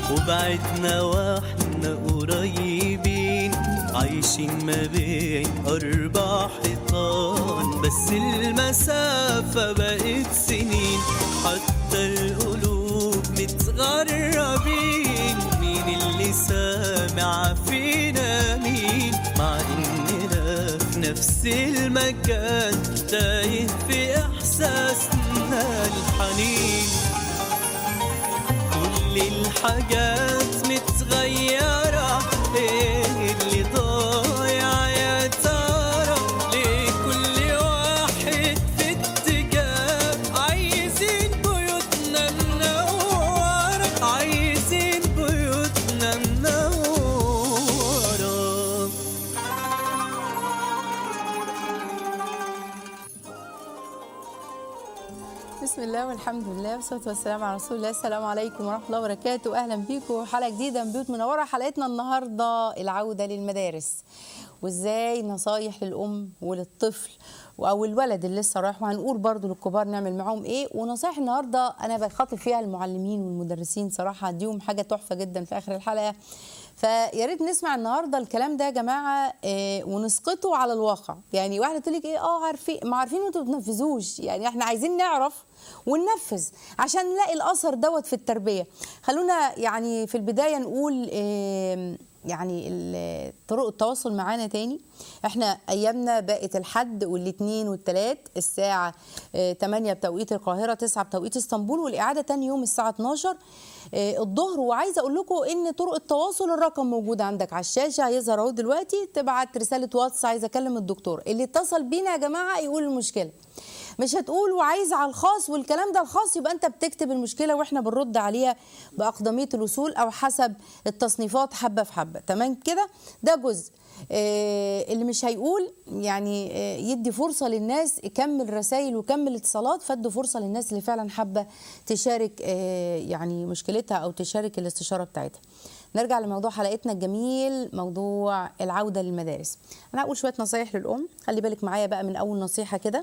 وبعدنا واحنا قريبين عايشين ما بين أربع حيطان بس المسافة بقت سنين حتى القلوب متغربين مين اللي سامع فينا مين مع إننا في نفس المكان تايه في إحساسنا الحنين كل الحاجات متغيرة ايه اللي ضايع يا ترى ليه كل واحد في اتجاه عايزين بيوتنا منورة عايزين بيوتنا منورة بسم الله والحمد لله والصلاه والسلام على رسول الله السلام عليكم ورحمه الله وبركاته اهلا بيكم حلقه جديده من بيوت منوره حلقتنا النهارده العوده للمدارس وازاي نصايح للام وللطفل او الولد اللي لسه رايح وهنقول برضو للكبار نعمل معاهم ايه ونصايح النهارده انا بخاطب فيها المعلمين والمدرسين صراحه اديهم حاجه تحفه جدا في اخر الحلقه فيا ريت نسمع النهارده الكلام ده يا جماعه إيه ونسقطه على الواقع يعني واحده تقول لك ايه اه عارفين ما عارفين وانتوا ما بتنفذوش يعني احنا عايزين نعرف وننفذ عشان نلاقي الاثر دوت في التربيه خلونا يعني في البدايه نقول إيه يعني ال- طرق التواصل معانا تاني احنا ايامنا بقت الحد والاثنين والثلاث الساعه آه، 8 بتوقيت القاهره 9 بتوقيت اسطنبول والاعاده تاني يوم الساعه 12 آه، الظهر وعايزه اقول لكم ان طرق التواصل الرقم موجود عندك على الشاشه هيظهر اهو دلوقتي تبعت رساله واتس عايزه اكلم الدكتور اللي اتصل بينا يا جماعه يقول المشكله مش هتقول وعايز على الخاص والكلام ده الخاص يبقى انت بتكتب المشكله واحنا بنرد عليها باقدميه الوصول او حسب التصنيفات حبه في حبه تمام كده ده جزء آه، اللي مش هيقول يعني آه، يدي فرصه للناس يكمل رسائل ويكمل اتصالات فادوا فرصه للناس اللي فعلا حابه تشارك آه، يعني مشكلتها او تشارك الاستشاره بتاعتها نرجع لموضوع حلقتنا الجميل موضوع العوده للمدارس انا هقول شويه نصايح للام خلي بالك معايا بقى من اول نصيحه كده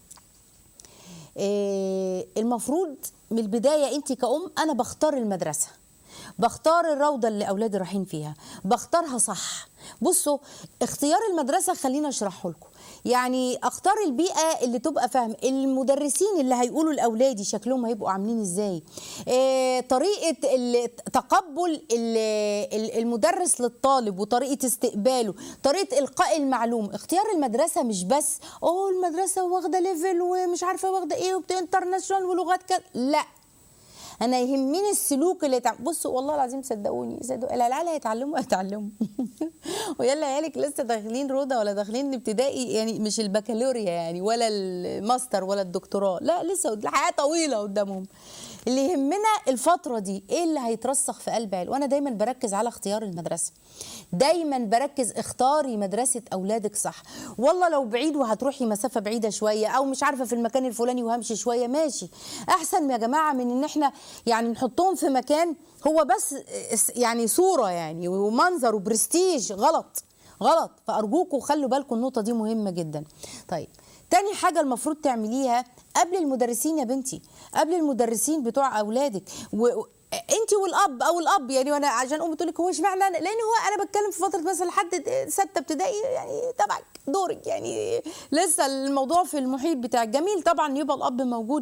آه، المفروض من البدايه انت كأم انا بختار المدرسه بختار الروضه اللي اولادي رايحين فيها بختارها صح بصوا اختيار المدرسه خلينا اشرحه لكم يعني اختار البيئه اللي تبقى فاهم المدرسين اللي هيقولوا لاولادي شكلهم هيبقوا عاملين ازاي آه، طريقه ال- تقبل ال- ال- المدرس للطالب وطريقه استقباله طريقه القاء المعلوم اختيار المدرسه مش بس اوه المدرسه واخده ليفل ومش عارفه واخده ايه وبتاع انترناشونال ولغات كده لا انا يهمني السلوك اللي يتعلم بصوا والله العظيم صدقوني صدقوا العيال هيتعلموا هيتعلموا ويلا عيالك لسه داخلين روضه ولا داخلين ابتدائي يعني مش البكالوريا يعني ولا الماستر ولا الدكتوراه لا لسه قد- الحياه طويله قدامهم اللي يهمنا الفترة دي ايه اللي هيترسخ في قلب عيال وانا دايما بركز على اختيار المدرسة دايما بركز اختاري مدرسة اولادك صح والله لو بعيد وهتروحي مسافة بعيدة شوية او مش عارفة في المكان الفلاني وهمشي شوية ماشي احسن يا جماعة من ان احنا يعني نحطهم في مكان هو بس يعني صورة يعني ومنظر وبرستيج غلط غلط فارجوكوا خلوا بالكم النقطة دي مهمة جدا طيب تاني حاجة المفروض تعمليها قبل المدرسين يا بنتي قبل المدرسين بتوع أولادك و... انت والاب او الاب يعني وانا عشان ام تقول لك هو اشمعنى انا لان هو انا بتكلم في فتره مثلا لحد سته ابتدائي يعني تبعك دورك يعني لسه الموضوع في المحيط بتاعك جميل طبعا يبقى الاب موجود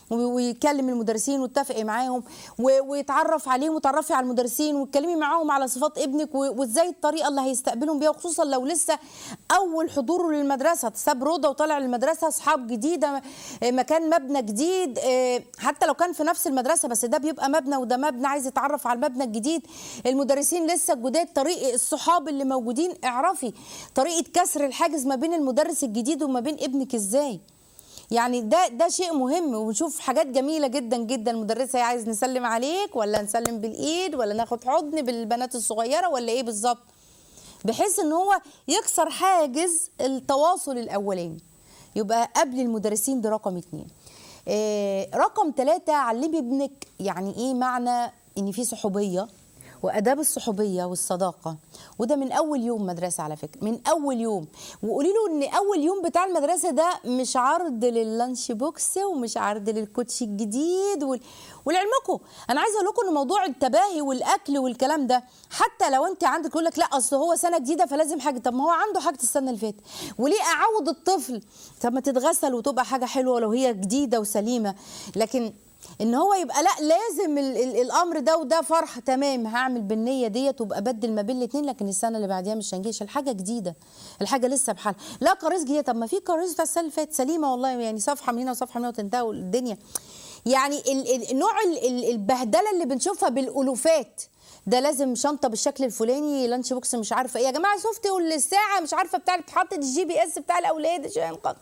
ويكلم المدرسين ويتفقي معاهم و- ويتعرف عليهم وتعرفي على المدرسين وتكلمي معاهم على صفات ابنك و- وازاي الطريقه اللي هيستقبلهم بيها وخصوصا لو لسه اول حضوره للمدرسه ساب روضه وطالع للمدرسه اصحاب جديده آه، مكان مبنى جديد آه، حتى لو كان في نفس المدرسه بس ده بيبقى مبنى وده مبنى عايز يتعرف على المبنى الجديد المدرسين لسه الجداد طريق الصحاب اللي موجودين اعرفي طريقه كسر الحاجز ما بين المدرس الجديد وما بين ابنك ازاي يعني ده ده شيء مهم ونشوف حاجات جميله جدا جدا المدرسه هي عايز نسلم عليك ولا نسلم بالايد ولا ناخد حضن بالبنات الصغيره ولا ايه بالظبط بحيث ان هو يكسر حاجز التواصل الاولاني يبقى قبل المدرسين ده رقم اتنين آه رقم ثلاثة علمي ابنك يعني ايه معنى ان في صحوبيه واداب الصحوبيه والصداقه وده من اول يوم مدرسه على فكره من اول يوم وقولي له ان اول يوم بتاع المدرسه ده مش عرض لللانش بوكس ومش عرض للكوتشي الجديد وال... ولعلمكم انا عايزه اقول لكم ان موضوع التباهي والاكل والكلام ده حتى لو انت عندك يقول لك لا اصل هو سنه جديده فلازم حاجه طب ما هو عنده حاجه السنه اللي فاتت وليه اعود الطفل طب ما تتغسل وتبقى حاجه حلوه لو هي جديده وسليمه لكن ان هو يبقى لا لازم ال ال الامر ده وده فرح تمام هعمل بالنيه ديت وابقى ابدل ما بين الاثنين لكن السنه اللي بعديها مش هنجيش الحاجه جديده الحاجه لسه بحالها لا كراسي جديده طب ما في كراسي بتاع السنه اللي فاتت سليمه والله يعني صفحه من هنا وصفحه من هنا وتنتهي والدنيا يعني ال ال نوع ال ال البهدله اللي بنشوفها بالالوفات ده لازم شنطه بالشكل الفلاني لانش بوكس مش عارفه ايه يا جماعه شفتوا الساعه مش عارفه بتاع بتحط الجي بي اس بتاع الاولاد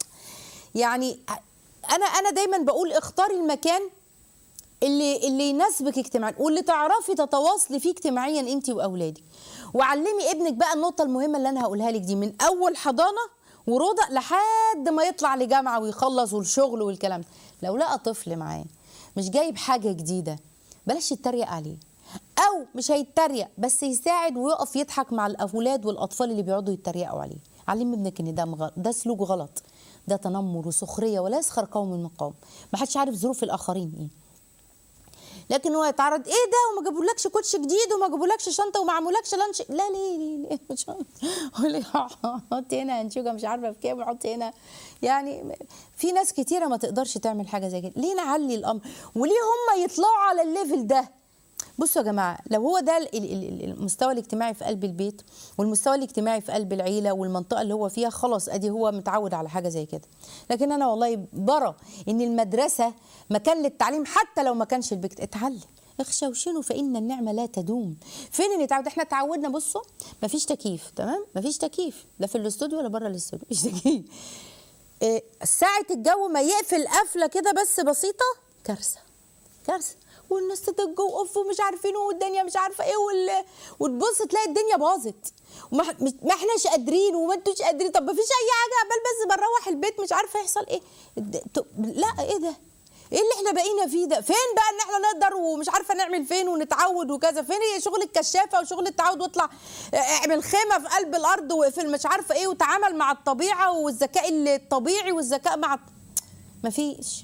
يعني انا انا دايما بقول اختاري المكان اللي اللي يناسبك اجتماعيا واللي تعرفي تتواصلي فيه اجتماعيا انت واولادك وعلمي ابنك بقى النقطه المهمه اللي انا هقولها لك دي من اول حضانه وروضه لحد ما يطلع لجامعه ويخلص والشغل والكلام ده لو لقى طفل معاه مش جايب حاجه جديده بلاش يتريق عليه او مش هيتريق بس يساعد ويقف يضحك مع الاولاد والاطفال اللي بيقعدوا يتريقوا عليه علم ابنك ان ده مغ... ده سلوك غلط ده تنمر وسخريه ولا يسخر قوم من قوم ما حدش عارف ظروف الاخرين ايه لكن هو يتعرض ايه ده وما جابولكش كوتش جديد وما جابولكش شنطه وما عملولكش لانش لا ليه ليه ليه مش ليه حط هنا انشوجه مش عارفه بكام وحط هنا يعني في ناس كتيره ما تقدرش تعمل حاجه زي كده ليه نعلي الامر وليه هم يطلعوا على الليفل ده بصوا يا جماعه لو هو ده المستوى الاجتماعي في قلب البيت والمستوى الاجتماعي في قلب العيله والمنطقه اللي هو فيها خلاص ادي هو متعود على حاجه زي كده لكن انا والله برى ان المدرسه مكان للتعليم حتى لو ما كانش البيت اتعلم اخشوشنوا فان النعمه لا تدوم فين اللي تعود احنا تعودنا بصوا مفيش تكييف تمام مفيش تكييف لا في الاستوديو ولا بره الاستوديو مفيش تكييف إيه ساعه الجو ما يقفل قفله كده بس بسيطه كارثه كارثه والناس تدج وقف ومش عارفين والدنيا مش عارفه ايه وال... وتبص تلاقي الدنيا باظت وما ما احناش قادرين وما انتوش قادرين طب ما فيش اي حاجه قبل بس بنروح البيت مش عارفه يحصل ايه لا ايه ده ايه اللي احنا بقينا فيه ده فين بقى ان احنا نقدر ومش عارفه نعمل فين ونتعود وكذا فين هي شغل الكشافه وشغل التعود واطلع اعمل خيمه في قلب الارض واقفل مش عارفه ايه وتعامل مع الطبيعه والذكاء الطبيعي والذكاء مع مفيش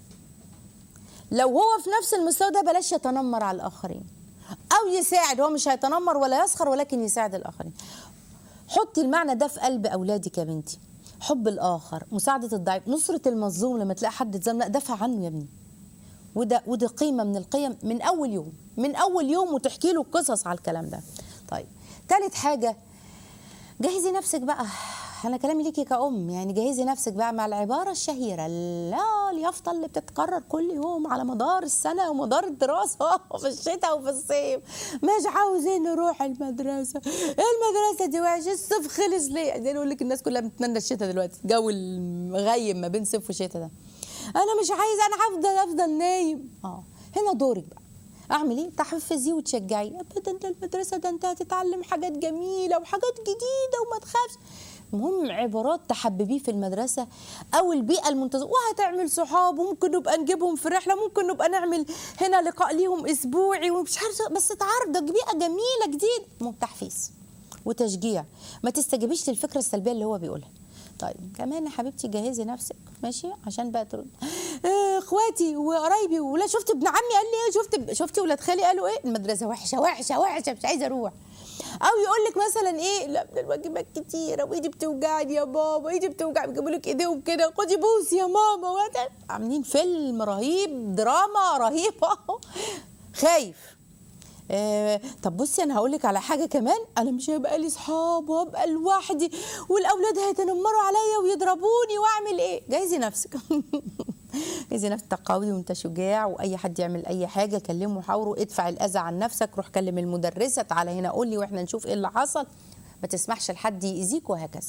لو هو في نفس المستوى ده بلاش يتنمر على الاخرين او يساعد هو مش هيتنمر ولا يسخر ولكن يساعد الاخرين حطي المعنى ده في قلب اولادك يا بنتي حب الاخر مساعده الضعيف نصره المظلوم لما تلاقي حد اتظلم لا دافع عنه يا ابني وده وده قيمه من القيم من اول يوم من اول يوم وتحكي له قصص على الكلام ده طيب ثالث حاجه جهزي نفسك بقى انا كلامي ليكي كأم يعني جهزي نفسك بقى مع العباره الشهيره لا اليافطه اللي بتتكرر كل يوم على مدار السنه ومدار الدراسه في الشتاء وفي الصيف مش عاوزين نروح المدرسه المدرسه دي وحشه الصيف خلص ليه عايزين اقول لك الناس كلها بتتمنى الشتاء دلوقتي الجو المغيم ما بين صيف وشتاء ده انا مش عايزه انا هفضل افضل نايم اه هنا دورك بقى اعمل ايه تحفزيه وتشجعيه ابدا ده المدرسه ده انت هتتعلم حاجات جميله وحاجات جديده وما تخافش المهم عبارات تحببيه في المدرسه او البيئه المنتظمه وهتعمل صحاب وممكن نبقى نجيبهم في رحله ممكن نبقى نعمل هنا لقاء ليهم اسبوعي ومش عارفه بس تعرف ده بيئه جميله جديد تحفيز وتشجيع ما تستجيبيش للفكره السلبيه اللي هو بيقولها طيب كمان يا حبيبتي جهزي نفسك ماشي عشان بقى ترد آه اخواتي وقرايبي ولا شفت ابن عمي قال لي ايه شفت شفتي ولاد خالي قالوا ايه المدرسه وحشه وحشه وحشه مش عايزه اروح او يقول لك مثلا ايه لا ده الواجبات كتيره وايدي بتوجعني يا بابا ايدي بتوجعني بيجيبوا لك ايديهم كده خدي بوس يا ماما وده. عاملين فيلم رهيب دراما رهيبه خايف آه طب بصي انا هقول لك على حاجه كمان انا مش هيبقى لي صحاب وابقى لوحدي والاولاد هيتنمروا عليا ويضربوني واعمل ايه جهزي نفسك جهزي نفسك قوي وانت شجاع واي حد يعمل اي حاجه كلمه حاوره ادفع الاذى عن نفسك روح كلم المدرسه تعالى هنا قول لي واحنا نشوف ايه اللي حصل ما تسمحش لحد يأذيك وهكذا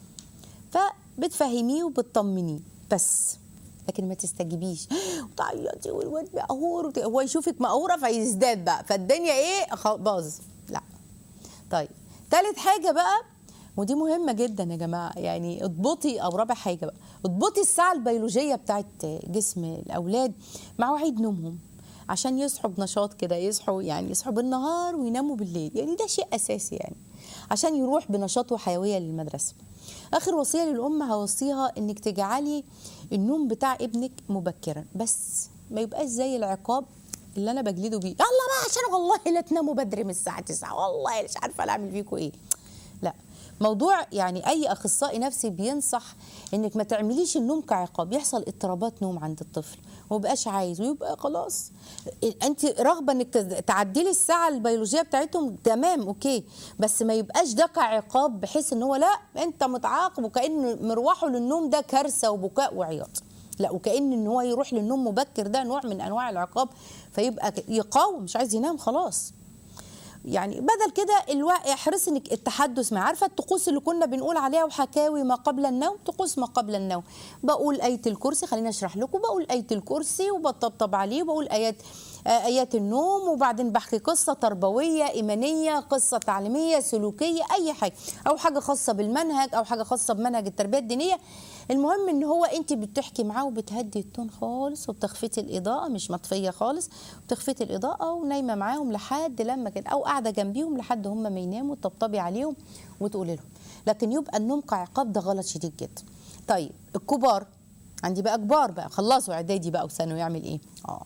فبتفهميه وبتطمنيه بس لكن ما تستجيبيش وتعيطي والواد مقهور هو يشوفك مقهوره فيزداد بقى فالدنيا ايه باظ لا طيب ثالث حاجه بقى ودي مهمه جدا يا جماعه يعني اضبطي او رابع حاجه بقى اضبطي الساعه البيولوجيه بتاعت جسم الاولاد مع مواعيد نومهم عشان يصحوا بنشاط كده يصحوا يعني يصحوا بالنهار ويناموا بالليل يعني ده شيء اساسي يعني عشان يروح بنشاط وحيويه للمدرسه اخر وصيه للام هوصيها انك تجعلي النوم بتاع ابنك مبكرا بس ما يبقاش زي العقاب اللي انا بجلده بيه يلا بقى عشان والله لا تناموا بدري من الساعه 9 والله مش عارفه لا اعمل فيكم ايه لا موضوع يعني اي اخصائي نفسي بينصح انك ما تعمليش النوم كعقاب يحصل اضطرابات نوم عند الطفل وما بقاش عايز ويبقى خلاص انت رغبه انك تعدلي الساعه البيولوجيه بتاعتهم تمام اوكي بس ما يبقاش ده كعقاب بحيث ان هو لا انت متعاقب وكان مروحه للنوم ده كارثه وبكاء وعياط لا وكان ان هو يروح للنوم مبكر ده نوع من انواع العقاب فيبقى يقاوم مش عايز ينام خلاص يعني بدل كده الوقت احرصي انك التحدث مع عارفه الطقوس اللي كنا بنقول عليها وحكاوي ما قبل النوم طقوس ما قبل النوم بقول ايه الكرسي خليني اشرح لكم بقول ايه الكرسي وبطبطب عليه وبقول ايات ايات النوم وبعدين بحكي قصه تربويه ايمانيه قصه تعليميه سلوكيه اي حاجه او حاجه خاصه بالمنهج او حاجه خاصه بمنهج التربيه الدينيه المهم ان هو انت بتحكي معاه وبتهدي التون خالص وبتخفتي الاضاءه مش مطفيه خالص بتخفتي الاضاءه ونايمه معاهم لحد لما كده او قاعده جنبيهم لحد هم ما يناموا تطبطبي عليهم وتقولي لهم لكن يبقى النوم كعقاب ده غلط شديد جدا طيب الكبار عندي بقى كبار بقى خلصوا اعدادي بقى وثانوي يعمل ايه اه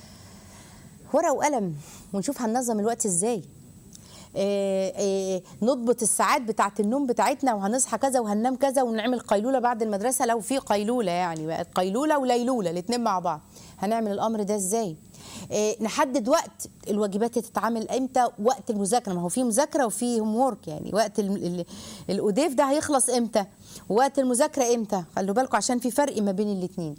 ورقه وقلم ونشوف هننظم الوقت ازاي إيه إيه نضبط الساعات بتاعه النوم بتاعتنا وهنصحى كذا وهننام كذا ونعمل قيلوله بعد المدرسه لو في قيلوله يعني بقت قيلوله وليلوله الاثنين مع بعض هنعمل الامر ده ازاي إيه نحدد وقت الواجبات تتعمل امتى وقت المذاكره ما هو في مذاكره وفي هوم وورك يعني وقت الاوديف ده هيخلص امتى ووقت المذاكره امتى خلوا بالكم عشان في فرق ما بين الاثنين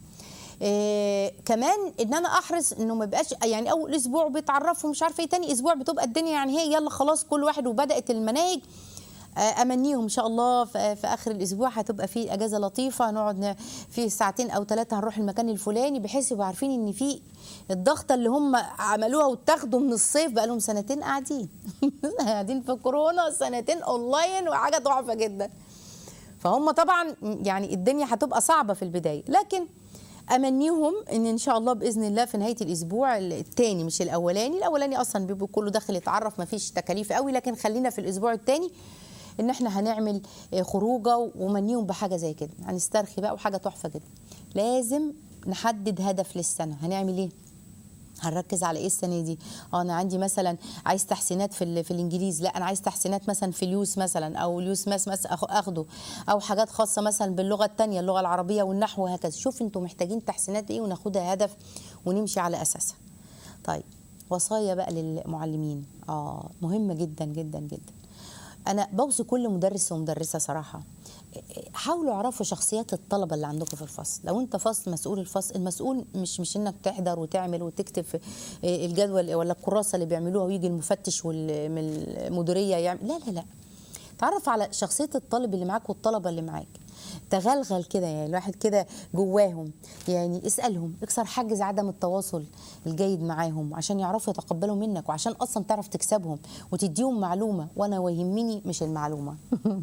إيه كمان ان انا احرص انه ما يبقاش يعني اول اسبوع بيتعرفوا مش عارفه ايه تاني اسبوع بتبقى الدنيا يعني هي يلا خلاص كل واحد وبدات المناهج امنيهم ان شاء الله في اخر الاسبوع هتبقى في اجازه لطيفه نقعد في ساعتين او ثلاثه هنروح المكان الفلاني بحيث يبقوا عارفين ان في الضغطه اللي هم عملوها واتاخدوا من الصيف بقى لهم سنتين قاعدين قاعدين في كورونا سنتين اونلاين وحاجه تحفه جدا فهم طبعا يعني الدنيا هتبقى صعبه في البدايه لكن امنيهم ان ان شاء الله باذن الله في نهايه الاسبوع الثاني مش الاولاني الاولاني اصلا بيبقى كله داخل يتعرف ما فيش تكاليف قوي لكن خلينا في الاسبوع الثاني ان احنا هنعمل خروجه ومنيهم بحاجه زي كده هنسترخي بقى وحاجه تحفه جدا لازم نحدد هدف للسنه هنعمل ايه هنركز على ايه السنه دي اه انا عندي مثلا عايز تحسينات في في الانجليزي لا انا عايز تحسينات مثلا في اليوس مثلا او اليوس ماس مثلا اخده او حاجات خاصه مثلا باللغه الثانيه اللغه العربيه والنحو وهكذا شوف انتم محتاجين تحسينات ايه وناخدها هدف ونمشي على اساسها طيب وصايا بقى للمعلمين اه مهمه جدا جدا جدا انا بوصي كل مدرس ومدرسه صراحه حاولوا اعرفوا شخصيات الطلبه اللي عندكم في الفصل لو انت فصل مسؤول الفصل المسؤول مش مش انك تحضر وتعمل وتكتب في الجدول ولا الكراسه اللي بيعملوها ويجي المفتش والمديريه يعمل لا لا لا تعرف على شخصيه الطالب اللي معاك والطلبه اللي معاك تغلغل كده يعني الواحد كده جواهم يعني اسالهم اكسر حاجز عدم التواصل الجيد معاهم عشان يعرفوا يتقبلوا منك وعشان اصلا تعرف تكسبهم وتديهم معلومه وانا ويهمني مش المعلومه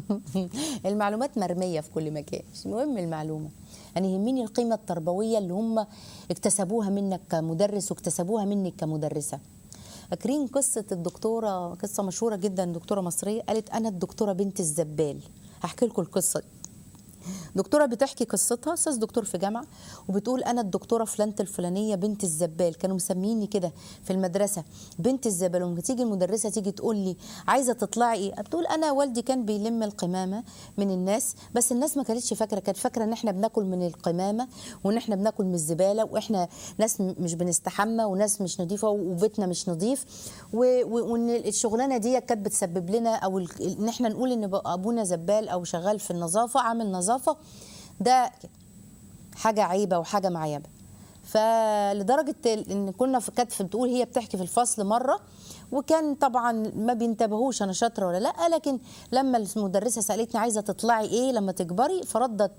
المعلومات مرميه في كل مكان مش مهم المعلومه انا يهمني القيمه التربويه اللي هم اكتسبوها منك كمدرس واكتسبوها منك كمدرسه فاكرين قصه الدكتوره قصه مشهوره جدا دكتوره مصريه قالت انا الدكتوره بنت الزبال هحكي لكم القصه دي دكتوره بتحكي قصتها استاذ دكتور في جامعه وبتقول انا الدكتوره فلانه الفلانيه بنت الزبال كانوا مسميني كده في المدرسه بنت الزبال ولما تيجي المدرسه تيجي تقول لي عايزه تطلعي ايه بتقول انا والدي كان بيلم القمامه من الناس بس الناس ما كانتش فاكره كانت فاكره ان احنا بناكل من القمامه وان احنا بناكل من الزباله واحنا ناس مش بنستحمى وناس مش نظيفه وبيتنا مش نظيف وان الشغلانه دي كانت بتسبب لنا او ان احنا نقول ان ابونا زبال او شغال في النظافه عامل نظافه ده حاجه عيبه وحاجه معيبه فلدرجه ان كنا في كانت بتقول هي بتحكي في الفصل مره وكان طبعا ما بينتبهوش انا شاطره ولا لا لكن لما المدرسه سالتني عايزه تطلعي ايه لما تكبري فردت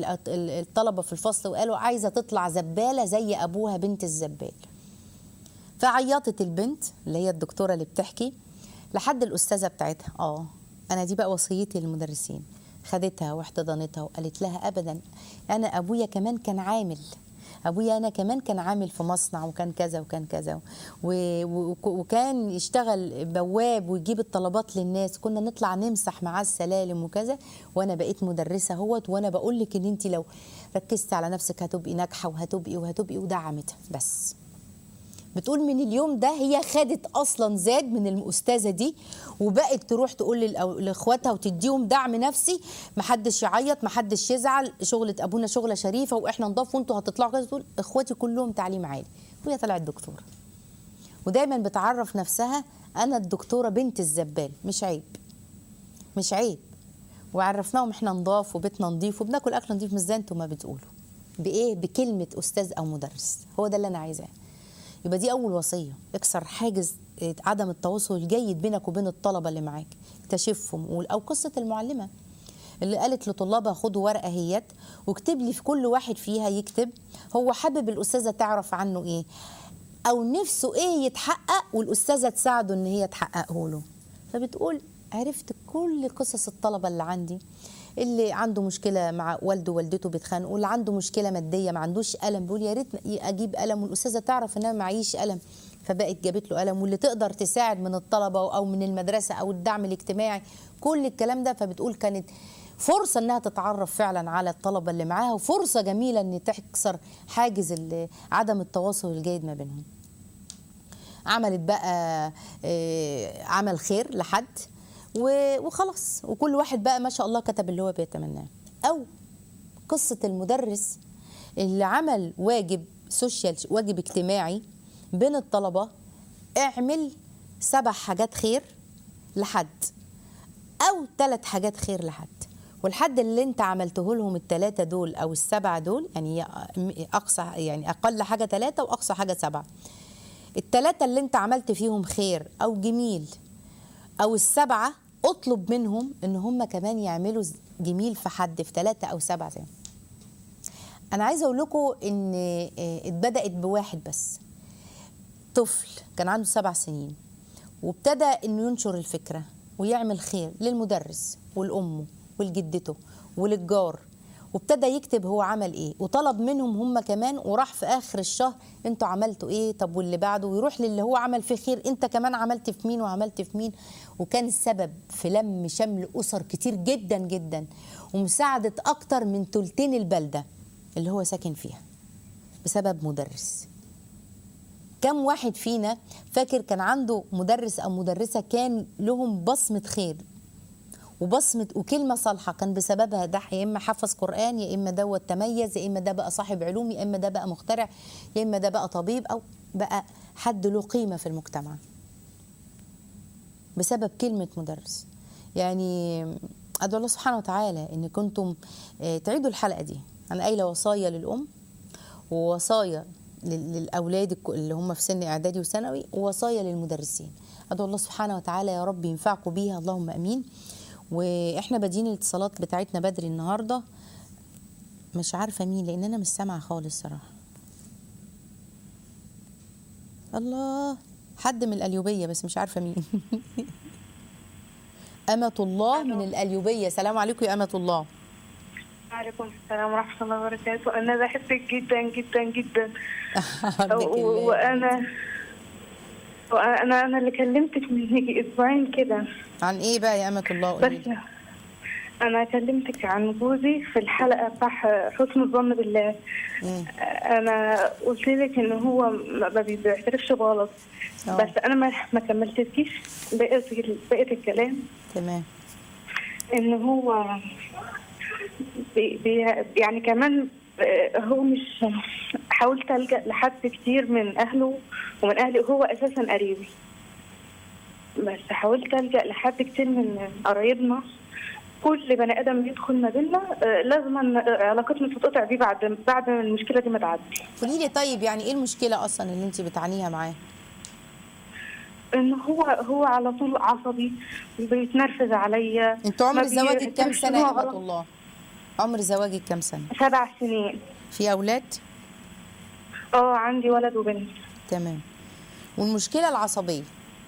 الطلبه في الفصل وقالوا عايزه تطلع زباله زي ابوها بنت الزبال فعيطت البنت اللي هي الدكتوره اللي بتحكي لحد الاستاذه بتاعتها اه انا دي بقى وصيتي للمدرسين خدتها واحتضنتها وقالت لها ابدا انا ابويا كمان كان عامل ابويا انا كمان كان عامل في مصنع وكان كذا وكان كذا و- و- وكان يشتغل بواب ويجيب الطلبات للناس كنا نطلع نمسح معاه السلالم وكذا وانا بقيت مدرسه اهوت وانا بقول لك ان انت لو ركزتي على نفسك هتبقي ناجحه وهتبقي وهتبقي ودعمتها بس بتقول من اليوم ده هي خدت اصلا زاد من الاستاذه دي وبقت تروح تقول للأو- لاخواتها وتديهم دعم نفسي محدش يعيط محدش يزعل شغله ابونا شغله شريفه واحنا نضاف وانتوا هتطلعوا كذا تقول اخواتي كلهم تعليم عالي وهي طلعت دكتوره ودايما بتعرف نفسها انا الدكتوره بنت الزبال مش عيب مش عيب وعرفناهم احنا نضاف وبيتنا نضيف وبناكل اكل نضيف مش زي انتوا ما بتقولوا بايه بكلمه استاذ او مدرس هو ده اللي انا عايزاه يبقى دي اول وصيه اكسر حاجز إيه، عدم التواصل الجيد بينك وبين الطلبه اللي معاك اكتشفهم وال- او قصه المعلمه اللي قالت لطلابها خدوا ورقه هيت واكتب لي في كل واحد فيها يكتب هو حابب الاستاذه تعرف عنه ايه او نفسه ايه يتحقق والاستاذه تساعده ان هي تحققه له فبتقول عرفت كل قصص الطلبه اللي عندي اللي عنده مشكله مع والده ووالدته بيتخانقوا اللي عنده مشكله ماديه ما عندوش قلم بيقول يا ريت اجيب قلم والاستاذه تعرف ان انا معيش قلم فبقت جابت له قلم واللي تقدر تساعد من الطلبه او من المدرسه او الدعم الاجتماعي كل الكلام ده فبتقول كانت فرصه انها تتعرف فعلا على الطلبه اللي معاها وفرصه جميله ان تكسر حاجز ال- عدم التواصل الجيد ما بينهم عملت بقى آه، عمل خير لحد و- وخلاص وكل واحد بقى ما شاء الله كتب اللي هو بيتمناه او قصه المدرس اللي عمل واجب سوشيال واجب اجتماعي بين الطلبه اعمل سبع حاجات خير لحد او ثلاث حاجات خير لحد والحد اللي انت عملته لهم الثلاثه دول او السبعه دول يعني هي اقصى يعني اقل حاجه ثلاثه واقصى حاجه سبعه التلاتة اللي انت عملت فيهم خير او جميل او السبعة اطلب منهم ان هم كمان يعملوا جميل في حد في ثلاثة او سبعة زي ما. انا عايزة اقول لكم ان اه، اتبدأت بواحد بس طفل كان عنده سبع سنين وابتدى انه ينشر الفكرة ويعمل خير للمدرس ولأمه ولجدته وللجار وابتدى يكتب هو عمل ايه وطلب منهم هم كمان وراح في اخر الشهر انتوا عملتوا ايه طب واللي بعده ويروح للي هو عمل فيه خير انت كمان عملت في مين وعملت في مين وكان السبب في لم شمل اسر كتير جدا جدا ومساعده اكتر من تلتين البلده اللي هو ساكن فيها بسبب مدرس كم واحد فينا فاكر كان عنده مدرس او مدرسه كان لهم بصمه خير وبصمه وكلمه صالحه كان بسببها ده يا اما حفظ قران يا اما دوت تميز يا اما ده بقى صاحب علوم يا اما ده بقى مخترع يا اما ده بقى طبيب او بقى حد له قيمه في المجتمع بسبب كلمه مدرس يعني ادعو الله سبحانه وتعالى ان كنتم آه، تعيدوا الحلقه دي انا قايله وصايا للام ووصايا لل- للاولاد الك- اللي هم في سن اعدادي وثانوي ووصايا للمدرسين ادعو الله سبحانه وتعالى يا رب ينفعكم بيها اللهم امين واحنا بادئين الاتصالات بتاعتنا بدري النهارده مش عارفه مين لان انا مش سامعه خالص صراحه الله حد من القليوبيه بس مش عارفه مين أمة الله من القليوبية سلام عليكم يا أمة الله وعليكم السلام ورحمة الله وبركاته أنا بحبك جدا جدا جدا عبدك و- الله. وأنا وأنا أنا اللي كلمتك من يجي أسبوعين كده عن إيه بقى يا أمة الله قولي بس لي. أنا كلمتك عن جوزي في الحلقة بتاع حسن الظن بالله مم. أنا قلت لك إن هو ما ما بيعترفش بغلط آه. بس أنا ما ما كملتلكيش بقية بقية الكلام تمام ان هو بي بي يعني كمان آه، هو مش حاولت الجا لحد كتير من اهله ومن اهلي هو اساسا قريبي بس حاولت الجا لحد كتير من قرايبنا كل بني ادم يدخل ما بيننا آه، لازم علاقتنا تتقطع بيه بعد بعد ما المشكله دي ما تعدي قولي لي طيب يعني إيه المشكلة أصلا اللي أنت بتعانيها معاه ان هو هو على طول عصبي بيتنرفز عليا أنت عمر ما زواجك كام بيعترفش سنة يا إن هو أمة غلط. الله عمر زواجك كام سنة سبع سنين في أولاد اه عندي ولد وبنت تمام والمشكلة العصبية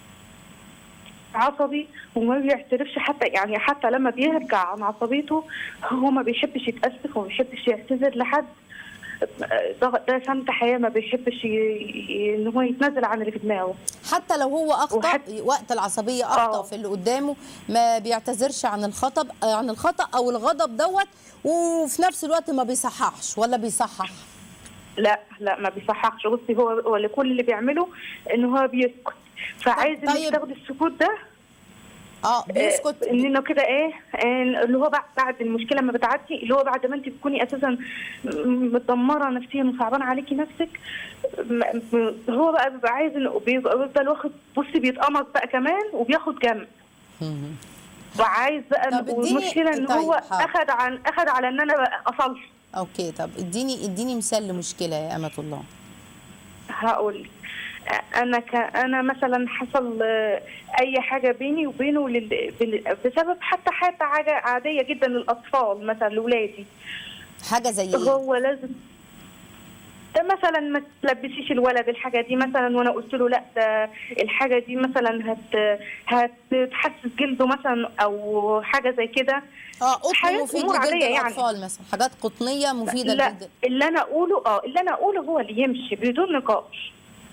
عصبي وما بيعترفش حتى يعني حتى لما بيرجع عن عصبيته هو ما بيحبش يتأسف وما بيحبش يعتذر لحد ده, ده سمت حياه ما بيحبش ي- ي- ان هو يتنازل عن اللي في دماغه حتى لو هو اخطا وحت- وقت العصبيه اخطا آه. في اللي قدامه ما بيعتذرش عن الخطا عن الخطا او الغضب دوت وفي نفس الوقت ما بيصححش ولا بيصحح لا لا ما بيصححش بصي هو هو اللي كل اللي بيعمله ان هو بيسكت فعايز طيب. انك تاخدي السكوت ده اه بيسكت آه، انه كده ايه آه، اللي هو بعد بعد المشكله ما بتعدي اللي هو بعد ما انت تكوني اساسا م- متدمره نفسيا وصعبان عليكي نفسك م- م- هو بقى بيبقى عايز انه بيبقى بيفضل واخد بصي بيتقمص بقى كمان وبياخد جنب مم. وعايز بقى طب اديني- والمشكله ان طيب، هو حاضر. اخد عن اخد على ان انا بقى اصلي اوكي طب اديني اديني مثال لمشكله يا امه الله هقول لك. انا ك... انا مثلا حصل آه، اي حاجه بيني وبينه لل... بال- بسبب حتى حتى حاجه عاديه جدا للاطفال مثلا لاولادي حاجه زي ايه هو لازم ده مثلا ما تلبسيش الولد الحاجه دي مثلا وانا قلت له لا ده الحاجه دي مثلا هت هتحسس جلده مثلا او حاجه زي كده اه قطن حاجات مفيد أمور لجلد عادية يعني. الاطفال مثلا حاجات قطنيه مفيده لا لجلد اللي انا اقوله اه اللي انا اقوله هو اللي يمشي بدون نقاش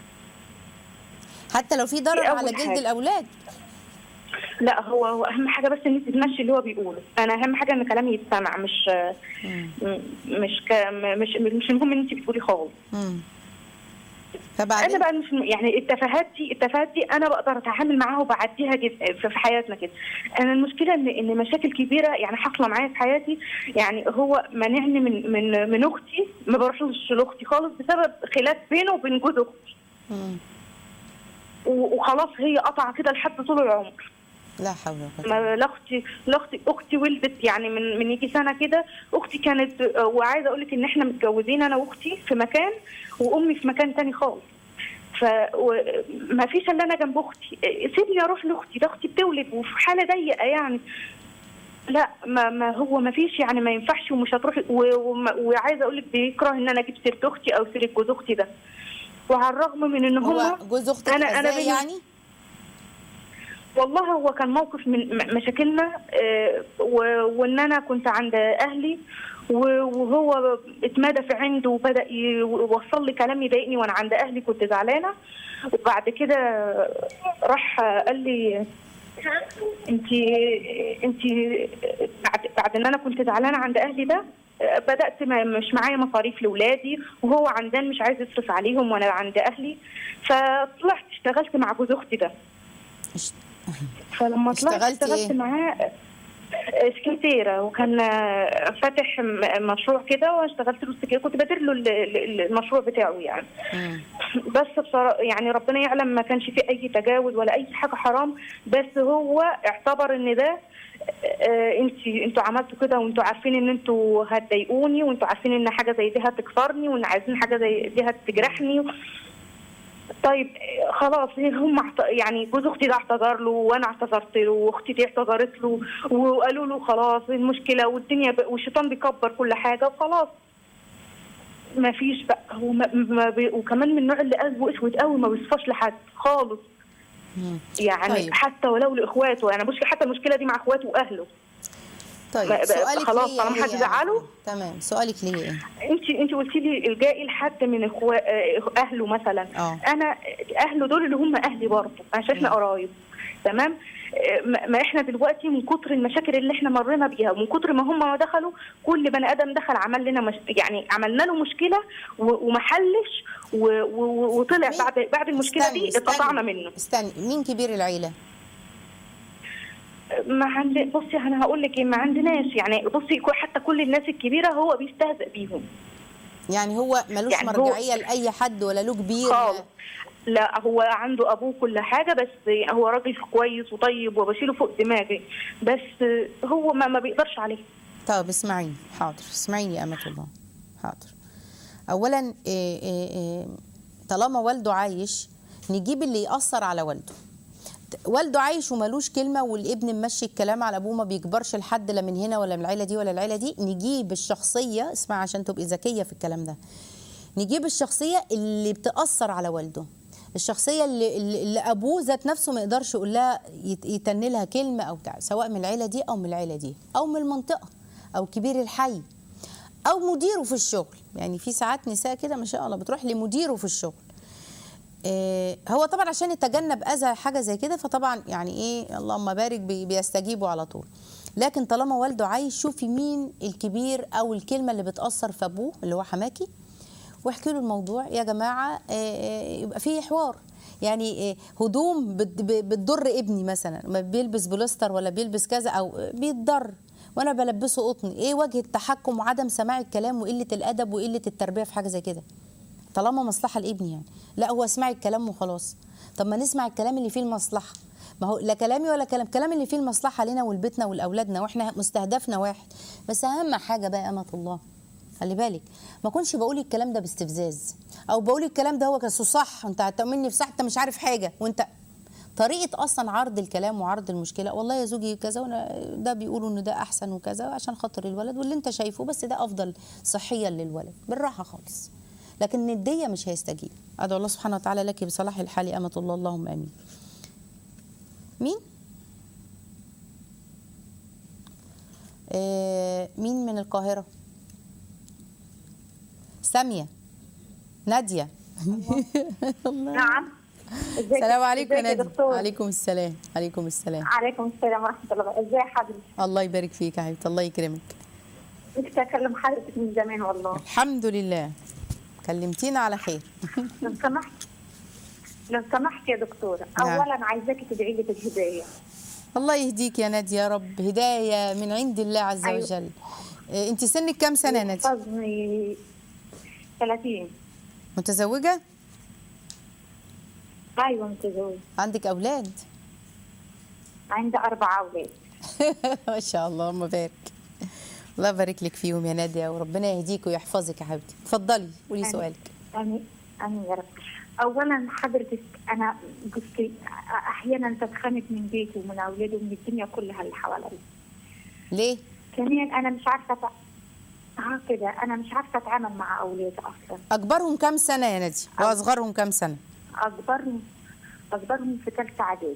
حتى لو في ضرر دي أول على جلد حاجة. الاولاد لا هو هو اهم حاجه بس ان انت تمشي اللي هو بيقوله انا اهم حاجه ان كلامي يتسمع مش م- مش ك... مش مش المهم ان انت بتقولي خالص مم. فبعدين انا بقى مش يعني التفاهات دي التفاهات دي انا بقدر اتعامل معاها وبعديها جد في في حياتنا كده انا المشكله ان ان مشاكل كبيره يعني حاصله معايا في حياتي يعني هو مانعني من من من اختي ما بروحش لاختي خالص بسبب خلاف بينه وبين جوز اختي مم. و- وخلاص هي قطعه كده لحد طول العمر لا حول ولا قوه ما لاختي لاختي اختي ولدت يعني من من يجي سنه كده اختي كانت وعايزه اقول لك ان احنا متجوزين انا واختي في مكان وامي في مكان تاني خالص ف ما فيش الا انا جنب اختي سيبني اروح لاختي ده اختي بتولد وفي حاله ضيقه يعني لا ما, ما هو ما فيش يعني ما ينفعش ومش هتروحي و- وما- وعايزه اقول لك بيكره ان انا اجيب سيره اختي او سيره جوز اختي ده وعلى الرغم من ان هو هو جوز اختك أنا- أنا أذاه بن- يعني والله هو كان موقف من م- مشاكلنا آه، و- وان انا كنت عند اهلي و- وهو اتمادى في عنده وبدا يوصل لي كلام يضايقني وانا عند اهلي كنت زعلانه وبعد كده راح قال لي انت انت بعد بعد ان انا كنت زعلانه عند اهلي ده آه، بدات ما مش معايا مصاريف لاولادي وهو عندنا مش عايز يصرف عليهم وانا عند اهلي فطلعت اشتغلت مع جوز اختي ده اشت- فلما طلعت اشتغلتي اشتغلت ايه؟ معاه آه، سكرتيرة وكان آه، فاتح م- مشروع كده واشتغلت له سكرتيرة كنت بدير له ال- ال- المشروع بتاعه يعني مم. بس بصراحة يعني ربنا يعلم ما كانش فيه أي تجاوز ولا أي حاجة حرام بس هو اعتبر إن ده انت انتوا عملتوا كده وانتوا عارفين ان انتوا هتضايقوني وانتوا عارفين ان حاجه زي دي هتكسرني وان عايزين حاجه زي دي هتجرحني طيب آه، خلاص هم اعت- يعني جوز اختي ده اعتذر له وانا اعتذرت له واختي دي اعتذرت له وقالوا له خلاص المشكله والدنيا ب... والشيطان بيكبر كل حاجه وخلاص ما فيش بقى هو ما ما بي... وكمان من النوع اللي قلبه اسود قوي ما بيصفاش لحد خالص مم. يعني طيب. طيب. حتى ولو لاخواته يعني مش حتى المشكله دي مع اخواته واهله طيب بقى- سؤالك خلاص ليه طالما إيه حد يعني؟ زعله؟ تمام سؤالك ليه ايه انت انت قلتي لي الجائي لحد من اخوا آه، اهله مثلا اه. انا اهله دول اللي هم اهلي برضه عشان احنا قرايب تمام آه، ما ما احنا دلوقتي من كتر المشاكل اللي احنا مرينا بيها ومن كتر ما هم ما دخلوا كل بني ادم دخل عمل لنا مش يعني عملنا له مشكله و- وما حلش و- و- وطلع مين؟ بعد بعد المشكله استني، دي استني. اتقطعنا منه استني مين كبير العيله ما عند بصي انا هقول لك ايه ما عندناش يعني بصي كو- حتى كل الناس الكبيره هو بيستهزئ بيهم يعني هو ملوش يعني هو- مرجعيه لاي حد ولا له كبير خالص لا هو عنده ابوه كل حاجه بس هو راجل كويس وطيب وبشيله فوق دماغي بس هو ما, ما بيقدرش عليه طب اسمعيني حاضر اسمعيني يا أمة الله حاضر أولا إيه إيه إيه طالما والده عايش نجيب اللي يأثر على والده ت- والده عايش وملوش كلمة والابن ممشي الكلام على أبوه ما بيكبرش لحد لا من هنا ولا من العيلة دي ولا العيلة دي نجيب الشخصية اسمع عشان تبقي ذكية في الكلام ده نجيب الشخصية اللي بتأثر على والده الشخصية اللي, اللي اللي أبوه ذات نفسه ما يقدرش يقول لها يت- يتن لها كلمة أو بتاع سواء من العيلة دي أو من العيلة دي أو من المنطقة أو كبير الحي أو مديره في الشغل يعني في ساعات نساء كده ما شاء الله بتروح لمديره في الشغل آه، هو طبعا عشان يتجنب اذى حاجه زي كده فطبعا يعني ايه اللهم بارك بي- بيستجيبوا على طول لكن طالما والده عايش شوفي مين الكبير او الكلمه اللي بتاثر في ابوه اللي هو حماكي واحكي له الموضوع يا جماعه آه، آه، يبقى في حوار يعني آه، هدوم بت- ب- بتضر ابني مثلا ما بيلبس بوليستر ولا بيلبس كذا او آه، بيتضر وانا بلبسه قطن ايه وجه التحكم وعدم سماع الكلام وقله الادب وقله التربيه في حاجه زي كده طالما مصلحه لابني يعني لا هو اسمعي الكلام وخلاص طب ما نسمع الكلام اللي فيه المصلحه ما هو لا كلامي ولا كلام كلام اللي فيه المصلحه لنا ولبيتنا ولاولادنا واحنا مستهدفنا واحد بس اهم حاجه بقى امه الله خلي بالك ما كنش بقول الكلام ده باستفزاز او بقول الكلام ده هو كسو صح انت هتؤمني في صح انت مش عارف حاجه وانت طريقه اصلا عرض الكلام وعرض المشكله والله يا زوجي كذا وانا ده بيقولوا ان ده احسن وكذا عشان خاطر الولد واللي انت شايفه بس ده افضل صحيا للولد بالراحه خالص لكن نديه مش هيستجيب ادعو الله سبحانه وتعالى لك بصلاح الحال امه الله اللهم امين مين آه مين من القاهره ساميه ناديه نعم ازيك السلام عليكم يا ازيك ناديه دكتور عليكم السلام عليكم السلام عليكم السلام ورحمه الله وبركاته ازي حضرتك الله يبارك فيك يا حبيبتي الله يكرمك نفسي اكلم حضرتك من زمان والله الحمد لله كلمتينا على خير لو سمحت لو سمحت يا دكتوره نعم. اولا عايزاكي تدعي لي بالهدايه الله يهديك يا ناديه يا رب هدايه من عند الله عز أيوة. وجل إيه، انت سنك كام سنه يا ناديه يحفظني 30 متزوجه ايوه متزوج عندك اولاد عندي اربع اولاد ما شاء الله اللهم بارك الله يبارك لك فيهم يا ناديه وربنا يهديك ويحفظك يا حبيبتي اتفضلي قولي أنا- سؤالك امين امين يا رب اولا حضرتك انا قلت احيانا بتخنق من بيتي ومن اولادي ومن الدنيا كلها اللي حواليا ليه ثانيا انا مش عارفه أتع- اه كده انا مش عارفه اتعامل مع اولادي اصلا اكبرهم كام سنه يا ناديه واصغرهم كام سنه اكبرهم اكبرهم في ثالثه اعدادي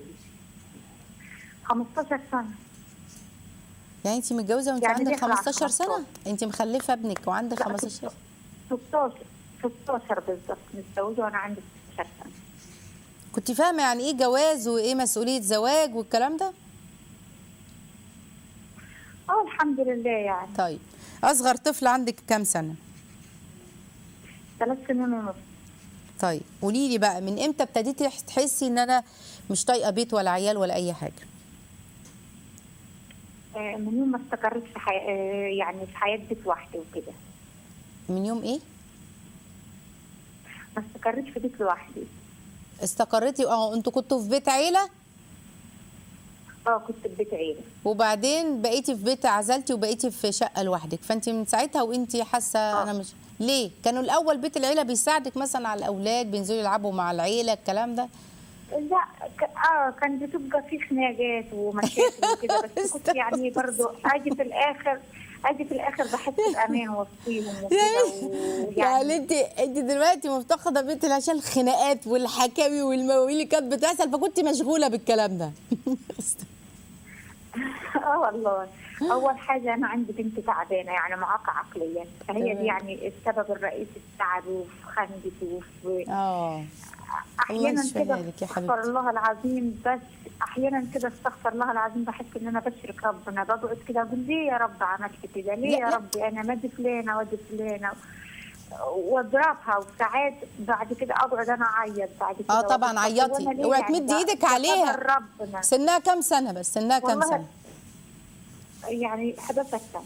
15 سنه يعني انت متجوزه وانت يعني عندك داخلة على 15 سنه 15. انت مخلفه ابنك وعندك لا، 15 16 16 بالظبط متزوجه وانا عندي 16 سنه كنت فاهمه يعني ايه جواز وايه مسؤوليه زواج والكلام ده اه الحمد لله يعني طيب اصغر طفل عندك كام سنه ثلاث سنين ونص طيب قولي لي بقى من امتى ابتديتي تحسي ان انا مش طايقه بيت ولا عيال ولا اي حاجه آه، من يوم ما استقريت في حي... آه، يعني في حياه بيت وحدي وكده من يوم ايه ما استقريت في بيت لوحدي استقريتي اه انتوا كنتوا في بيت عيله اه كنت في بيت عيله وبعدين بقيتي في بيت عزلتي وبقيتي في شقه لوحدك فانت من ساعتها وانت حاسه آه. انا مش ليه كانوا الاول بيت العيله بيساعدك مثلا على الاولاد بينزلوا يلعبوا مع العيله الكلام ده لا ك... اه كان بتبقى في خناقات ومشاكل وكده بس كنت يعني برضو اجي في الاخر اجي في الاخر بحس بامان وسطيهم وكده يعني ويعني انت انت دلوقتي مفتقده بيت عشان الخناقات والحكاوي والمواويل اللي كانت بتحصل فكنت مشغوله بالكلام ده اه والله اول حاجه انا عندي بنت تعبانه يعني معاقه عقليا فهي تمام. دي يعني السبب الرئيسي في تعبي وفي خنقتي وفي اه احيانا يشفيها كده لك يا استغفر حبيبتي. الله العظيم بس احيانا كده استغفر الله العظيم بحس ان انا بشرك ربنا بقعد كده اقول ليه يا رب عملت كده ليه لا، يا لا. ربي انا مادي فلانه وادي فلانه واضربها وساعات بعد كده اقعد انا اعيط بعد كده اه طبعا وأقول طب عيطي وأنا ليه اوعي يعني تمدي ده- ايدك ده عليها قدر ربنا سنها كام سنه بس سنها كام والله سنه يعني 11 سنه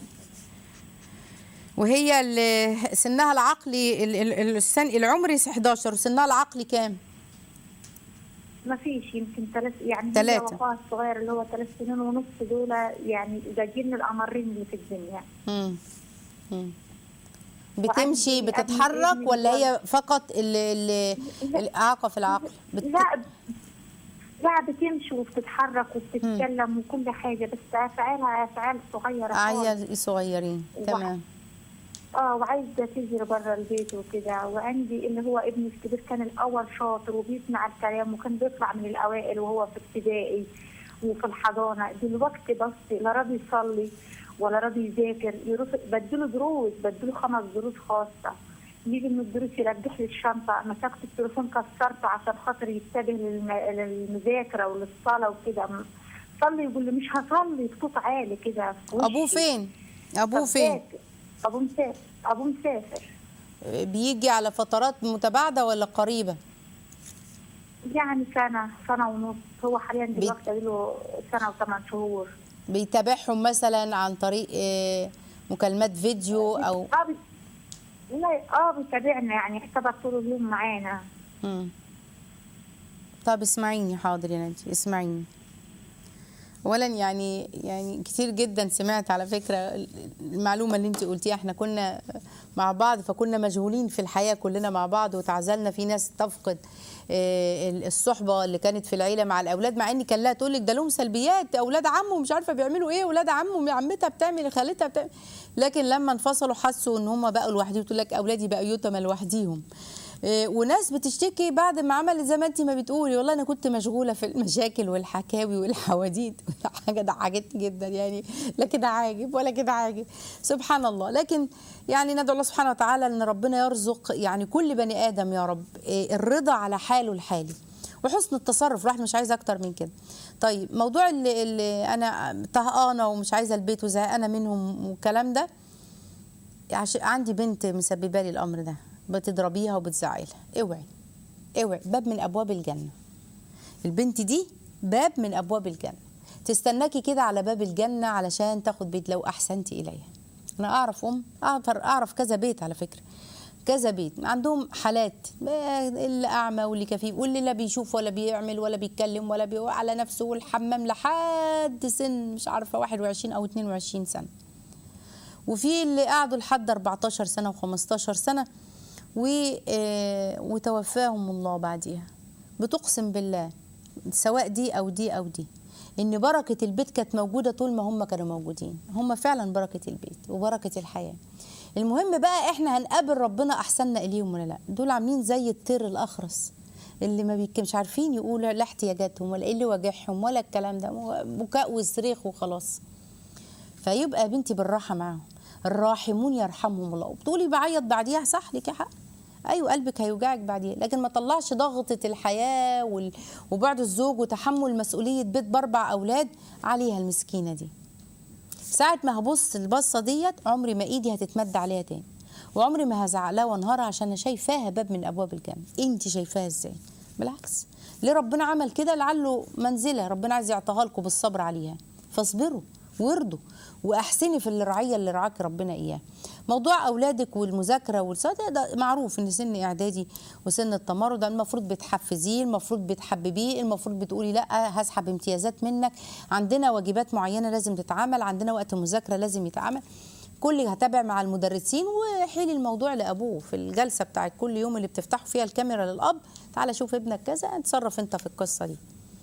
وهي اللي سنها العقلي ال- ال- السن العمري 11 وسنها العقلي كام ما فيش يمكن ثلاث يعني تلاتة. هي وفاة الصغير اللي هو ثلاث سنين ونص دول يعني زاجين القمرين اللي في الدنيا مم. مم. بتمشي وعندي ابن بتتحرك ابن ولا هي الولد. فقط اللي اللي لا. الاعاقه في العقل بت... لا لا بتمشي وبتتحرك وبتتكلم وكل حاجه بس افعالها افعال صغيره خالص. عيال صغيرين تمام اه وعايزه تجري بره البيت وكده وعندي اللي هو ابني الكبير كان الاول شاطر وبيسمع الكلام وكان بيطلع من الاوائل وهو في ابتدائي وفي الحضانه دلوقتي بس لا راضي يصلي ولا راضي يذاكر يروح بديله دروس بديله خمس دروس خاصه يجي من الدروس يرجح لي الشنطه مسكت التليفون كسرته عشان خاطر ينتبه للم- للمذاكره وللصلاه وكده صلي يقول لي مش هصلي بصوت عالي كده في وشي. ابوه فين ابوه طب فين ذاكر. ابوه مسافر ابوه مسافر بيجي على فترات متباعده ولا قريبه يعني سنه سنه ونص هو حاليا بي- دلوقتي له سنه وثمان شهور بيتابعهم مثلا عن طريق آه، مكالمات فيديو او اه بي- لا اه بيتابعنا يعني يعتبر طول اليوم معانا مم. طب اسمعيني حاضر يا نادي اسمعيني اولا يعني يعني كتير جدا سمعت على فكره المعلومه اللي انت قلتيها احنا كنا مع بعض فكنا مشغولين في الحياه كلنا مع بعض وتعزلنا في ناس تفقد آه، الصحبه اللي كانت في العيله مع الاولاد مع ان كان لها تقول لك ده لهم سلبيات اولاد عمه مش عارفه بيعملوا ايه اولاد عمه عمتها بتعمل خالتها بتعمل لكن لما انفصلوا حسوا ان هم بقوا لوحدهم تقول لك اولادي بقوا يتامى لوحديهم إيه، وناس بتشتكي بعد ما عملت زي ما انت ما بتقولي والله انا كنت مشغوله في المشاكل والحكاوي والحواديت حاجه ضحكتني جدا يعني لا كده عاجب ولا كده عاجب سبحان الله لكن يعني ندعو الله سبحانه وتعالى ان ربنا يرزق يعني كل بني ادم يا رب إيه، الرضا على حاله الحالي وحسن التصرف الواحد مش عايز اكتر من كده طيب موضوع اللي, اللي انا طهقانه ومش عايزه البيت وزهقانه منهم والكلام ده عشان عندي بنت مسببه لي الامر ده بتضربيها وبتزعلها اوعي اوعي باب من ابواب الجنه البنت دي باب من ابواب الجنه تستناكي كده على باب الجنه علشان تاخد بيت لو احسنتي اليها انا اعرف ام اعرف اعرف كذا بيت على فكره كذا بيت عندهم حالات اللي اعمى واللي كفيف واللي لا بيشوف ولا بيعمل ولا بيتكلم ولا بيوقع على نفسه والحمام لحد سن مش عارفه 21 او 22 سنه وفي اللي قعدوا لحد 14 سنه و15 سنه و آه، وتوفاهم الله بعديها بتقسم بالله سواء دي او دي او دي ان بركه البيت كانت موجوده طول ما هم كانوا موجودين هم فعلا بركه البيت وبركه الحياه المهم بقى احنا هنقابل ربنا احسننا اليهم ولا لا دول عاملين زي الطير الاخرس اللي ما بيك مش عارفين يقولوا لا احتياجاتهم ولا ايه اللي واجعهم ولا الكلام ده بكاء وصريخ وخلاص فيبقى يا بنتي بالراحه معاهم الراحمون يرحمهم الله وبتقولي بعيط بعديها صح ليكي حق ايوه قلبك هيوجعك بعديها لكن ما طلعش ضغطه الحياه وال... وبعد الزوج وتحمل مسؤوليه بيت باربع اولاد عليها المسكينه دي ساعة ما هبص البصة ديت عمري ما ايدي هتتمد عليها تاني وعمري ما هزعق لها وانهارها عشان انا شايفاها باب من ابواب الجنة انت شايفاها ازاي بالعكس ليه ربنا عمل كده لعله منزلة ربنا عايز يعطيها لكم بالصبر عليها فاصبروا وارضوا واحسني في الرعيه اللي رعاك ربنا اياه موضوع اولادك والمذاكره والصلاه ده معروف ان سن اعدادي وسن التمرد ده المفروض بتحفزيه المفروض بتحببيه المفروض بتقولي لا هسحب امتيازات منك عندنا واجبات معينه لازم تتعمل عندنا وقت مذاكره لازم يتعمل كل هتابع مع المدرسين وحيلي الموضوع لابوه في الجلسه بتاعت كل يوم اللي بتفتحوا فيها الكاميرا للاب تعالى شوف ابنك كذا اتصرف انت في القصه دي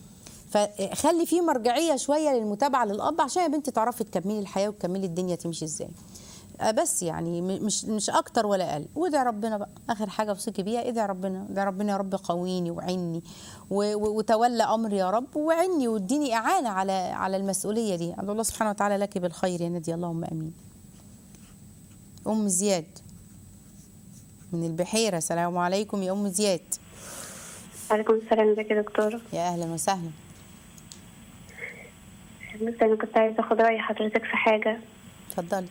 فخلي في مرجعيه شويه للمتابعه للاب عشان يا بنتي تعرفي تكملي الحياه وتكملي الدنيا تمشي ازاي آه بس يعني م- مش مش اكتر ولا اقل وادعي ربنا بقى اخر حاجه اوصيكي بيها ادعي ربنا ادعي ربنا يا رب قويني وعني و- و- وتولى امري يا رب وعني واديني اعانه على على المسؤوليه دي ادعو الله سبحانه وتعالى لك بالخير يا ناديه اللهم امين ام زياد من البحيره السلام عليكم يا ام زياد وعليكم السلام ازيك يا دكتورة يا اهلا وسهلا بس أنا كنت عايزة أخد رأي حضرتك في حاجة اتفضلي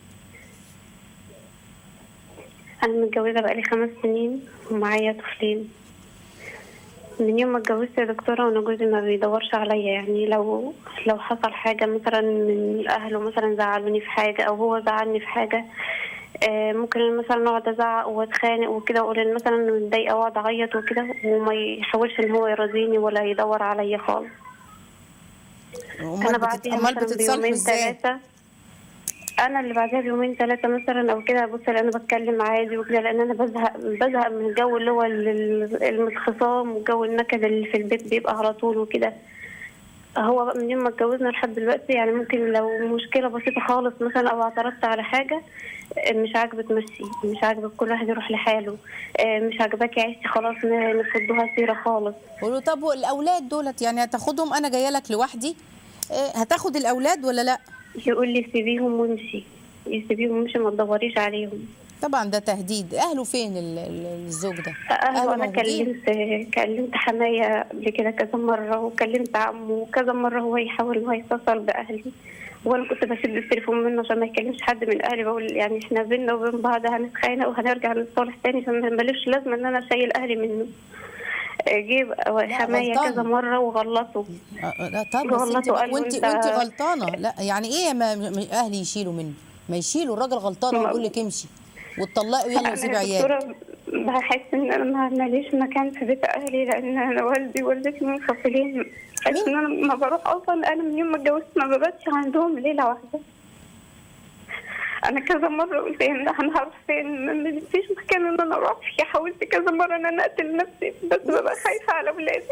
أنا متجوزة بقالي خمس سنين ومعايا طفلين من يوم ما اتجوزت يا دكتورة وأنا جوزي ما بيدورش عليا يعني لو لو حصل حاجة مثلا من أهله مثلا زعلوني في حاجة أو هو زعلني في حاجة آه، ممكن أنا مثلا اقعد ازعق واتخانق وكده واقول إن مثلا أنا متضايقه واقعد اعيط وكده وما يحاولش ان هو يرضيني ولا يدور عليا خالص امال انا بتت... بعديها امال مثلا بتتصالحوا بيومين ازاي ثلاثة انا اللي بعدها بيومين ثلاثة مثلا او كده بص انا بتكلم عادي وكده لان انا بزهق بزهق من الجو اللي هو ال- ال- الخصام والجو النكد اللي في البيت بيبقى على طول وكده هو بقى من يوم ما اتجوزنا لحد دلوقتي يعني ممكن لو مشكلة بسيطة خالص مثلا او اعترضت على حاجة مش عاجبك مشي مش عاجبك كل واحد يروح لحاله آه، مش عاجباكي عيشتي خلاص ن- نفضوها سيرة خالص قولوا طب والاولاد دولت يعني هتاخدهم انا جايه لك لوحدي إيه، هتاخد الاولاد ولا لا يقول لي سيبيهم وامشي سيبيهم وامشي ما تدوريش عليهم طبعا ده تهديد اهله فين ال- ال- الزوج ده أهله أنا موجودين؟ كلمت كلمت حماية قبل كده كذا مرة وكلمت عمه وكذا مرة هو يحاول إن هو يتصل بأهلي وأنا كنت بسيب التليفون منه عشان ما يكلمش حد من أهلي بقول يعني إحنا بينا وبين بعض هنتخانق وهنرجع نتصالح تاني عشان ما ماليش لازمة إن أنا شايل أهلي منه جيب حماية غلطان. كذا مرة وغلطوا آه، لا طب بس انت غلطوا قالوا وانت انت- وانت غلطانه لا يعني ايه ما ما- اهلي يشيلوا منه ما يشيلوا الراجل غلطان ما- ويقول لك امشي وتطلقي ويلا وسيبي أنا عيالك دكتورة بحس إن أنا ما- ماليش مكان في بيت أهلي لأن أنا والدي ووالدتي منفصلين بحس إن أنا ما بروح أصلا أنا من يوم ما اتجوزت ما بباتش عندهم ليلة واحدة أنا كذا مرة قلت إن أنا هروح فين ما فيش مكان إن أنا أروح فيه حاولت كذا مرة إن أنا أقتل نفسي بس ببقى خايفة على أولادي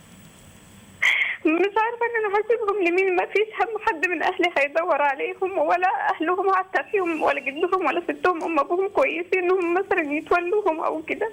مش عارفة إن أنا هسيبهم لمين ما فيش هم حد من أهلي هيدور عليهم ولا أهلهم حتى فيهم ولا جدهم ولا ستهم أم أبوهم كويسين إنهم مثلا يتولوهم أو كده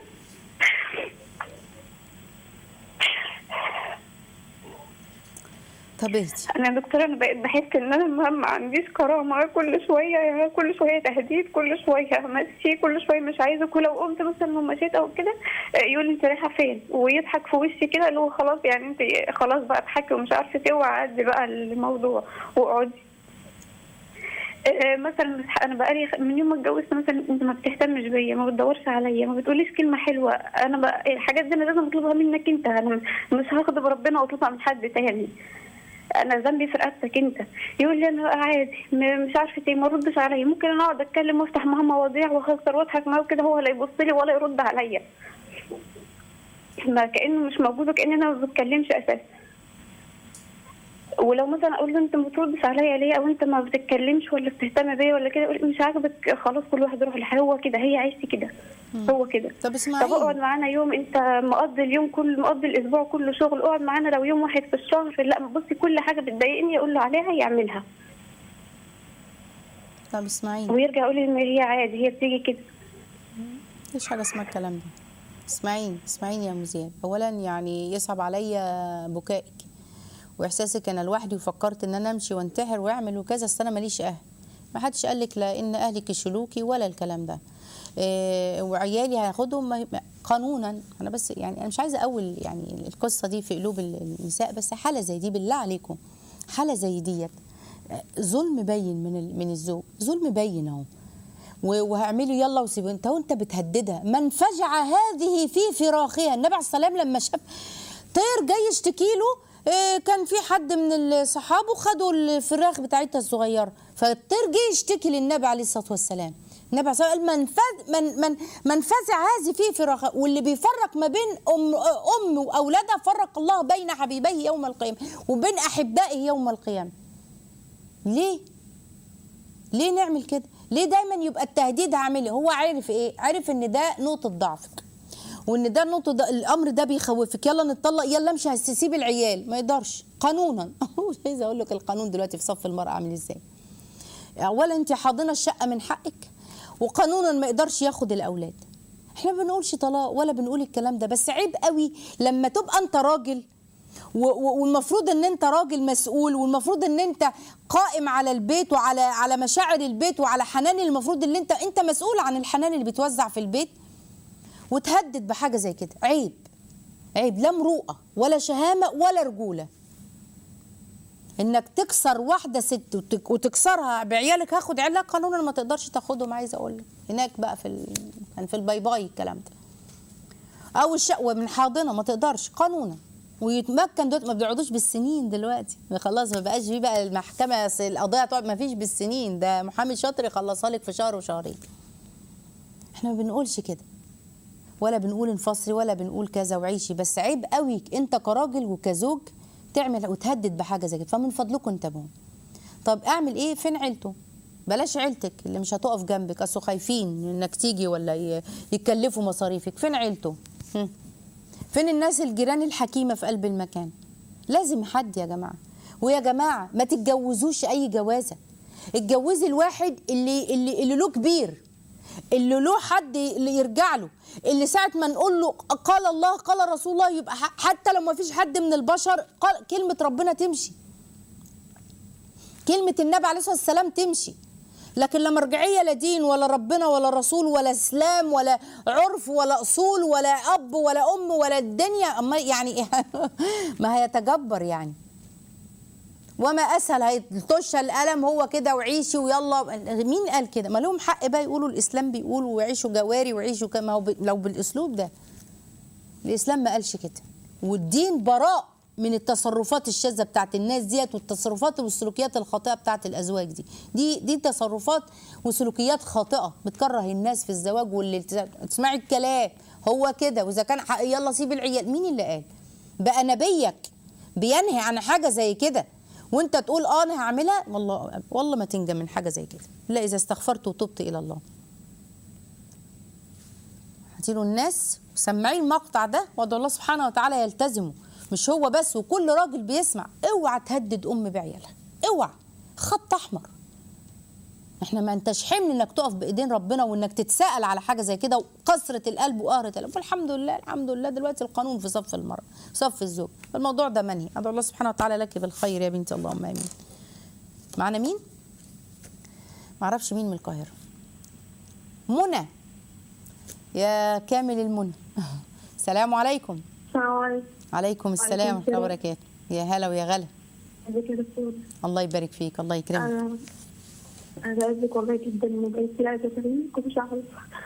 طب اهدي أنا يا دكتورة أنا بقيت بحس إن أنا ما ما عنديش كرامة كل شوية كل شوية تهديد كل شوية همشي كل شوية مش عايزك ولو قمت مثلا ومشيت أو كده يقول لي أنت رايحة فين ويضحك في وشي كده اللي هو خلاص يعني أنت خلاص بقى اضحكي ومش عارفة إيه وعدي بقى الموضوع واقعدي آه، مثلا انا بقالي من يوم ما اتجوزت مثلا انت ما بتهتمش بيا ما بتدورش عليا ما بتقوليش كلمه حلوه انا بقى الحاجات دي انا لازم اطلبها منك انت انا مش هغضب ربنا واطلبها من حد تاني انا ذنبي في رقبتك انت يقول لي انا عادي م- مش عارفه ايه ما ردش عليا ممكن انا اقعد اتكلم وافتح معاه مواضيع واهزر واضحك معاه وكده هو لا يبص لي ولا يرد عليا ما كانه مش موجود وكاني انا ما بتكلمش اساسا ولو مثلا اقول له انت ما بتردش عليا ليه او انت ما بتتكلمش ولا بتهتم بيا ولا كده يقول لي مش عاجبك خلاص كل واحد يروح لحاله هو كده هي عايشتي كده هو كده طب طب اسمعيني اقعد معانا يوم انت مقضي اليوم كل مقضي الاسبوع كله شغل اقعد معانا لو يوم واحد في الشهر لا بصي كل حاجه بتضايقني اقول له عليها يعملها طب اسمعيني ويرجع يقول لي ان هي عادي هي بتيجي كده مفيش حاجه اسمها الكلام ده اسمعيني اسمعيني يا مزيان اولا يعني يصعب عليا بكائك واحساسك انا لوحدي وفكرت ان انا امشي وانتحر واعمل وكذا اصل انا ماليش اهل ما حدش قال لك لا ان اهلك يشيلوكي ولا الكلام ده إيه وعيالي هاخدهم ما- ما- قانونا انا بس يعني انا مش عايزه اقول يعني القصه دي في قلوب ال- النساء بس حاله زي دي بالله عليكم حاله زي ديت آه، ظلم باين من ال- من الزوج ظلم باين اهو و- وهعملوا يلا وسيبوا انت وانت بتهددها من فجع هذه في فراخها النبي عليه السلام لما شاف طير جاي يشتكي له اه، كان في حد من الصحابه خدوا الفراخ بتاعتها الصغيره فالطير جه يشتكي للنبي عليه الصلاه والسلام النبي عليه الصلاه والسلام قال من فز من من من فزع هذه في فراخها واللي بيفرق ما بين ام ام واولادها فرق الله بين حبيبيه يوم القيامه وبين احبائه يوم القيامه ليه ليه نعمل كده ليه دايما يبقى التهديد عامل هو عارف ايه عارف ان ده نقطه ضعفك وان ده النقطه ده الامر ده بيخوفك يلا نتطلق يلا امشي هسيب العيال ما يقدرش قانونا مش عايزه اقول لك القانون دلوقتي في صف المراه عامل ازاي اولا انت حاضنه الشقه من حقك وقانونا ما يقدرش ياخد الاولاد احنا ما بنقولش طلاق ولا بنقول الكلام ده بس عيب قوي لما تبقى انت راجل و- و- والمفروض ان انت راجل مسؤول والمفروض ان انت قائم على البيت وعلى على مشاعر البيت وعلى حنان المفروض ان انت انت مسؤول عن الحنان اللي بيتوزع في البيت وتهدد بحاجه زي كده عيب عيب لا مروءه ولا شهامه ولا رجوله انك تكسر واحده ست وتك- وتكسرها بعيالك هاخد عيالك قانونا ما تقدرش تاخدهم عايزه اقول لك هناك بقى في ال... كان في الباي باي الكلام ده او الشقوه من حاضنه ما تقدرش قانونا ويتمكن دلوقتي ما بيقعدوش بالسنين دلوقتي خلاص ما بقاش في بقى المحكمه أصل القضيه تقعد ما فيش بالسنين ده محامي شاطر يخلصها لك في شهر وشهرين احنا ما بنقولش كده ولا بنقول انفصلي ولا بنقول كذا وعيشي بس عيب قوي انت كراجل وكزوج تعمل وتهدد بحاجه زي كده فمن فضلكم انتبهوا طب اعمل ايه فين عيلته بلاش عيلتك اللي مش هتقف جنبك اصل خايفين انك تيجي ولا ي- يكلفوا مصاريفك فين عيلته هم. فين الناس الجيران الحكيمه في قلب المكان لازم حد يا جماعه ويا جماعه ما تتجوزوش اي جوازه اتجوزي الواحد اللي اللي اللي له كبير اللي له حد اللي يرجع له اللي ساعه ما نقول له قال الله قال رسول الله يبقى ح- حتى لو ما فيش حد من البشر قال كلمه ربنا تمشي كلمه النبي عليه الصلاه والسلام تمشي لكن لا مرجعيه لا دين ولا ربنا ولا رسول ولا اسلام ولا عرف ولا اصول ولا اب ولا ام ولا الدنيا اما يعني ما هيتجبر يعني وما اسهل هيطش القلم هو كده وعيشي ويلا مين قال كده ما لهم حق بقى يقولوا الاسلام بيقولوا ويعيشوا جواري ويعيشوا كما هو ب- لو بالاسلوب ده الاسلام ما قالش كده والدين براء من التصرفات الشاذه بتاعت الناس ديت والتصرفات والسلوكيات الخاطئه بتاعت الازواج دي دي دي تصرفات وسلوكيات خاطئه بتكره الناس في الزواج والالتزام تسمعي الكلام هو كده واذا كان حق يلا سيب العيال مين اللي قال بقى نبيك بينهي عن حاجه زي كده وانت تقول اه انا هعملها والله والله ما تنجى من حاجه زي كده الا اذا استغفرت وتبت الى الله هاتيله الناس سمعيه المقطع ده وادعو الله سبحانه وتعالى يلتزمه مش هو بس وكل راجل بيسمع اوعى تهدد ام بعيالها اوعى خط احمر احنا ما انتش حمل انك تقف بايدين ربنا وانك تتساءل على حاجه زي كده وكسره القلب وقهره القلب والحمد لله الحمد لله دلوقتي القانون في صف المراه صف الزوج الموضوع ده منهي ادعو الله سبحانه وتعالى لك بالخير يا بنتي اللهم امين معنا مين معرفش مين من القاهره منى يا كامل المنى السلام عليكم السلام عليكم عليكم السلام ورحمه الله وبركاته يا هلا ويا غلا ازيك يا دكتور الله يبارك فيك الله يكرمك انا انا بعزك والله جدا وبقيت لا تفهمني كنتش عارفه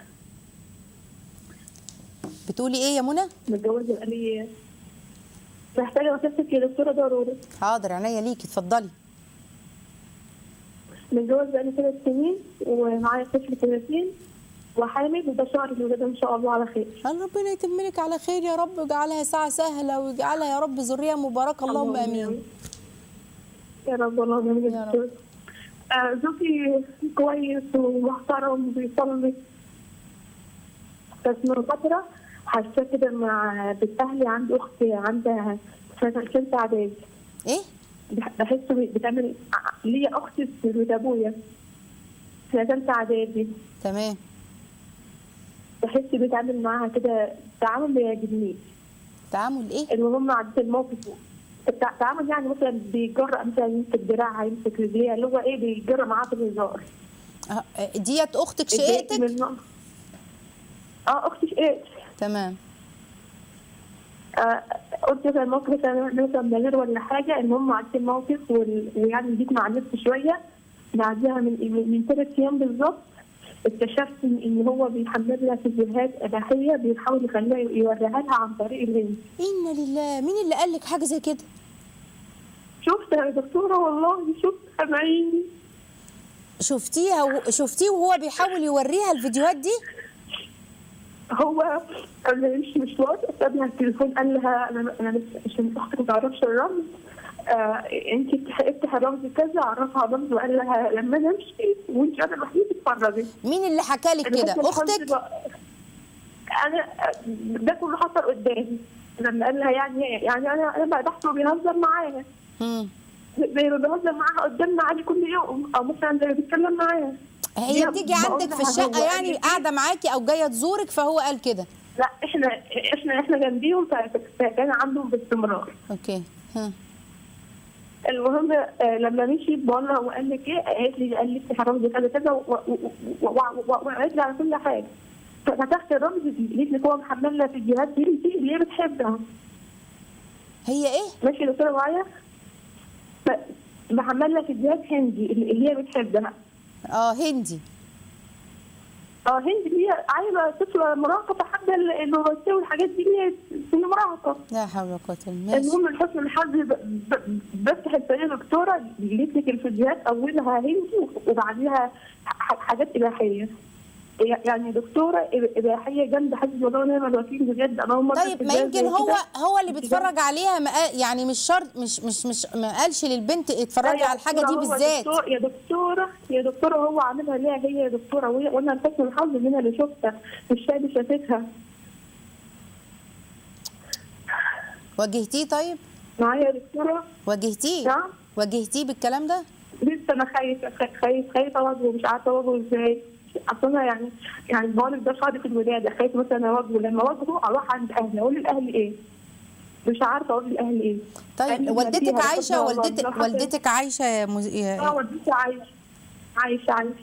بتقولي ايه يا منى متجوزه بقالي محتاجه نصيحتك يا دكتوره ضروري حاضر عينيا ليكي اتفضلي متجوز بقالي ثلاث سنين ومعايا طفل سنتين وحامل وده شهر الولاده ان شاء الله على خير قال ربنا يتم لك على خير يا رب ويجعلها ساعة سهلة ويجعلها يا رب ذرية مباركة اللهم امين يا رب اللهم امين يا يا رب. دكتور آه، زوجي كويس ومحترم وبيصلي بس من فترة حاسة كده مع بنت أهلي عندي أخت عندها سنة ثالثة إعدادي ايه بح- بحسه بتعمل ليا أخت في بيت أبويا سنة ثالثة إعدادي تمام بحس بيتعامل معاها كده تعامل ما يعجبنيش تعامل ايه المهم عديت الموقف التع- تعامل يعني مثلا بيجرأ مثلا يمسك دراعها يمسك رجليها اللي هو ايه بيجرأ معاها في الهزار اه، ديت اختك اتضايقت شقتك منه. اه اختي شقيت تمام آه قلت مثلا موقف مثلا مثلا بلغ ولا حاجه المهم عديت الموقف وال- ويعني جيت مع نفسي شويه بعدها من من من ثلاث ايام بالظبط اكتشفت ان إن هو بيحمل لها فيديوهات اباحيه بيحاول يخليها يوريها لها عن طريق الهند انا لله مين اللي قال لك حاجة زي كده شفتها يا دكتوره والله شفتها بعيني شفتيها و... شفتيه وهو بيحاول يوريها الفيديوهات دي هو قبل ما يمشي مشوار سابها التليفون قال لها انا انا مش عشان اختك ما تعرفش الرمز آه انت افتح الرمز كذا عرفها الرمز وقال لها لما انا امشي وانت انا الوحيده تتفرجي مين اللي حكى لك أنا كده فاكرة اختك الحمد لله. انا ده كله حصل قدامي لما قال لها يعني يعني انا انا بحثه بيهزر معايا مم. زي ما بيهزر معاها قدامنا عادي كل يوم او مثلا زي ما بيتكلم معايا هي دي بتيجي بقول عندك في لها الشقة هو يعني قال لي قاعدة معاكي او جاية تزورك فهو قال كده لا احنا احنا احنا جنبيهم ف- فكان عندهم باستمرار اوكي ها المهم آه، لما مشي بقول لها وقال لك ايه قالت لي قال لي افتح الرمز كذا كذا و- و- و- و- و- وقالت لي على كل حاجه فتحت الرمز دي لقيت لك هو محمل لها فيديوهات دي دي اللي هي بتحبها هي ايه ماشي يا دكتوره معايا ف- محمل لها فيديوهات هندي اللي اللي هي بتحبها اه هندي اه هند اللي هي عايزه طفله مراهقه حابه الرومانسيه والحاجات دي اللي هي في مراهقه لا حول ولا قوة الا بالله ماشي المهم لحسن الحظ ب- ب- بفتح السرير دكتوره لقيت لك الفيديوهات اولها هندي وبعديها ح- حاجات اباحيه يعني دكتوره إب- اباحيه جامده حسبي الله ونعم الوكيل بجد انا اول مره طيب أشوف ما فيديوهات يمكن زي هو كده. هو اللي بيتفرج عليها ما قال- يعني مش شرط مش مش مش ما قالش للبنت اتفرجي يا على الحاجه دي دكتورة، هو بالذات دكتور- يا دكتوره يا دكتوره هو عاملها ليها هي يا دكتوره وهي- وانا لحسن الحظ ان انا اللي شفتها مش شاهده شافتها واجهتيه طيب معايا يا دكتوره واجهتيه نعم واجهتيه بالكلام ده لسه انا خايفه خ- خايف خايفه اواجهه مش عارفه اواجهه ازاي اصل انا يعني يعني بقول ده شهر في الولاده خايف مثلا اواجهه لما اواجهه اروح عند اهلي اقول لاهلي ايه؟ مش عارفه اقول لاهلي ايه طيب أهلي والدتك فيها عايشه ربنا والله والدتك حتى- والدتك عايشه يا مز... يا- اه والدتي عايشه عايشه عايشه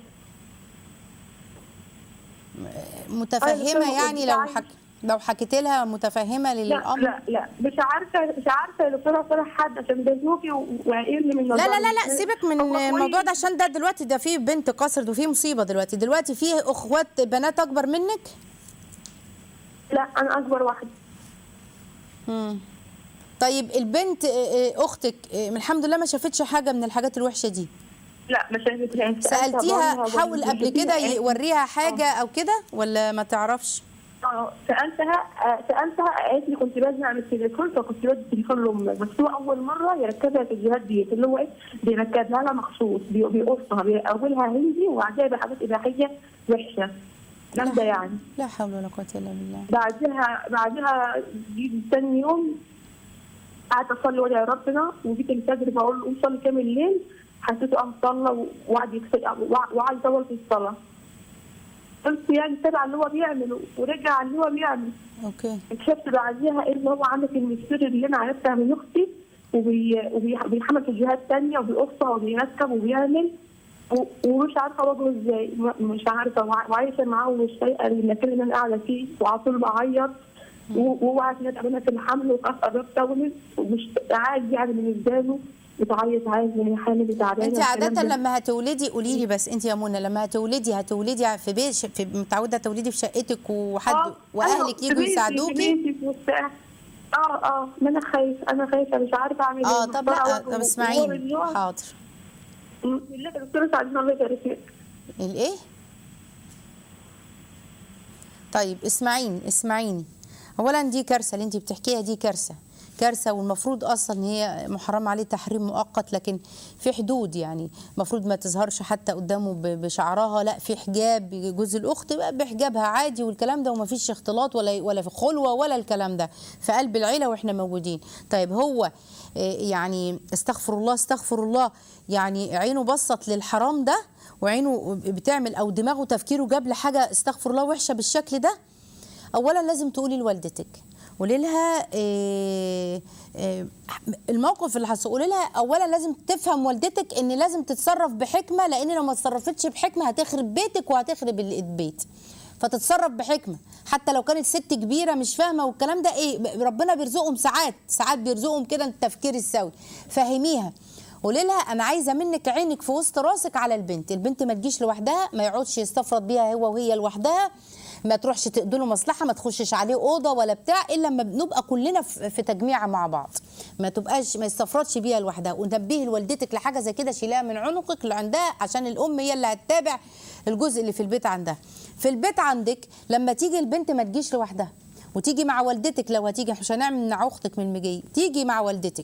متفهمه أيوة، يعني لو عايشة. حك... لو حكيت لها متفهمه لا للامر لا لا مش عارفه مش عارفه يا دكتوره فرح حد عشان ده زوجي و- وعقلني من لا لا لا لا نظري. سيبك من هو كويس. الموضوع ده عشان ده دلوقتي ده في بنت قصرت وفي مصيبه دلوقتي دلوقتي في اخوات بنات اكبر منك لا انا اكبر واحده مم. طيب البنت آه، آه، اختك آه، الحمد لله ما شافتش حاجه من الحاجات الوحشه دي لا ما شافتهاش سالتيها حاول قبل كده يوريها حاجه او كده ولا ما تعرفش اه سالتها آه، سالتها قالت لي كنت بزنق من التليفون فكنت بدي التليفون لامك بس هو اول مره يركبها في الجهات ديت اللي هو ايه بيركبها لها مخصوص بي- بيقصها بيقولها هندي وبعدها بحاجات اباحيه وحشه جامده يعني لا حول ولا قوه الا بالله بعدها بعدها جيت تاني يوم قعدت اصلي وادعي ربنا وجيت الفجر بقول له قوم صلي كام الليل حسيته قام صلى وقعد يكسر وقعد يطول في الصلاه قلت يعني تبع اللي هو بيعمله ورجع على اللي هو بيعمل اوكي اكتشفت بعديها ان هو عندك المستر اللي انا عرفتها من اختي وبي- وبي- وبيحمل في جهات تانية وبيقصها وبيركب وبيعمل و- ومش عارفه اواجهه ازاي م- مش عارفه وع- وعايشه معاه ومش طايقه المكان اللي انا قاعده فيه وعلى طول بعيط و- وهو عارف ان انا تعبانه في الحمل وخلاص قربت اولد ومش عادي يعني بالنسبه له بتعيط عادي ان هي حامل وتعبانه انت والكلام عاده ده. لما هتولدي قولي لي بس انت يا منى لما هتولدي هتولدي في بيت في متعوده تولدي في شقتك وحد آه، واهلك أيوة، يجوا في بيتي- يساعدوكي في بيتي في وسط- اه اه ما انا خايفه انا خايفه مش عارفه اعمل اه ايه طب لا طب اسمعيني حاضر بالله يا دكتوره ساعدينا الله يبارك لك الايه طيب اسمعيني اسمعيني اولا دي كارثه اللي انت بتحكيها دي كارثه كارثه والمفروض اصلا ان هي محرم عليه تحريم مؤقت لكن في حدود يعني المفروض ما تظهرش حتى قدامه ب- بشعرها لا في حجاب جوز الاخت بقى بحجابها عادي والكلام ده وما فيش اختلاط ولا ولا في خلوه ولا الكلام ده في قلب العيله واحنا موجودين طيب هو آه، يعني استغفر الله استغفر الله يعني عينه بصت للحرام ده وعينه بتعمل او دماغه تفكيره جاب لحاجه استغفر الله وحشه بالشكل ده اولا لازم تقولي لوالدتك قولي لها إيه إيه الموقف اللي هتقولي لها اولا لازم تفهم والدتك ان لازم تتصرف بحكمه لان لو ما اتصرفتش بحكمه هتخرب بيتك وهتخرب ال- البيت فتتصرف بحكمه حتى لو كانت ست كبيره مش فاهمه والكلام ده ايه ربنا بيرزقهم ساعات ساعات بيرزقهم كده التفكير السوي فهميها قولي لها انا عايزه منك عينك في وسط راسك على البنت البنت ما تجيش لوحدها ما يقعدش يستفرد بيها هو وهي لوحدها ما تروحش تقضي له مصلحه ما تخشش عليه اوضه ولا بتاع الا لما بنبقى كلنا في في تجميعه مع بعض ما تبقاش ما يستفردش بيها لوحدها ونبهي لوالدتك لحاجه زي كده شيلها من عنقك اللي عندها عشان الام هي اللي هتتابع الجزء اللي في البيت عندها في البيت عندك لما تيجي البنت ما تجيش لوحدها وتيجي مع والدتك لو هتيجي مش هنعمل مع اختك من المجي تيجي مع والدتك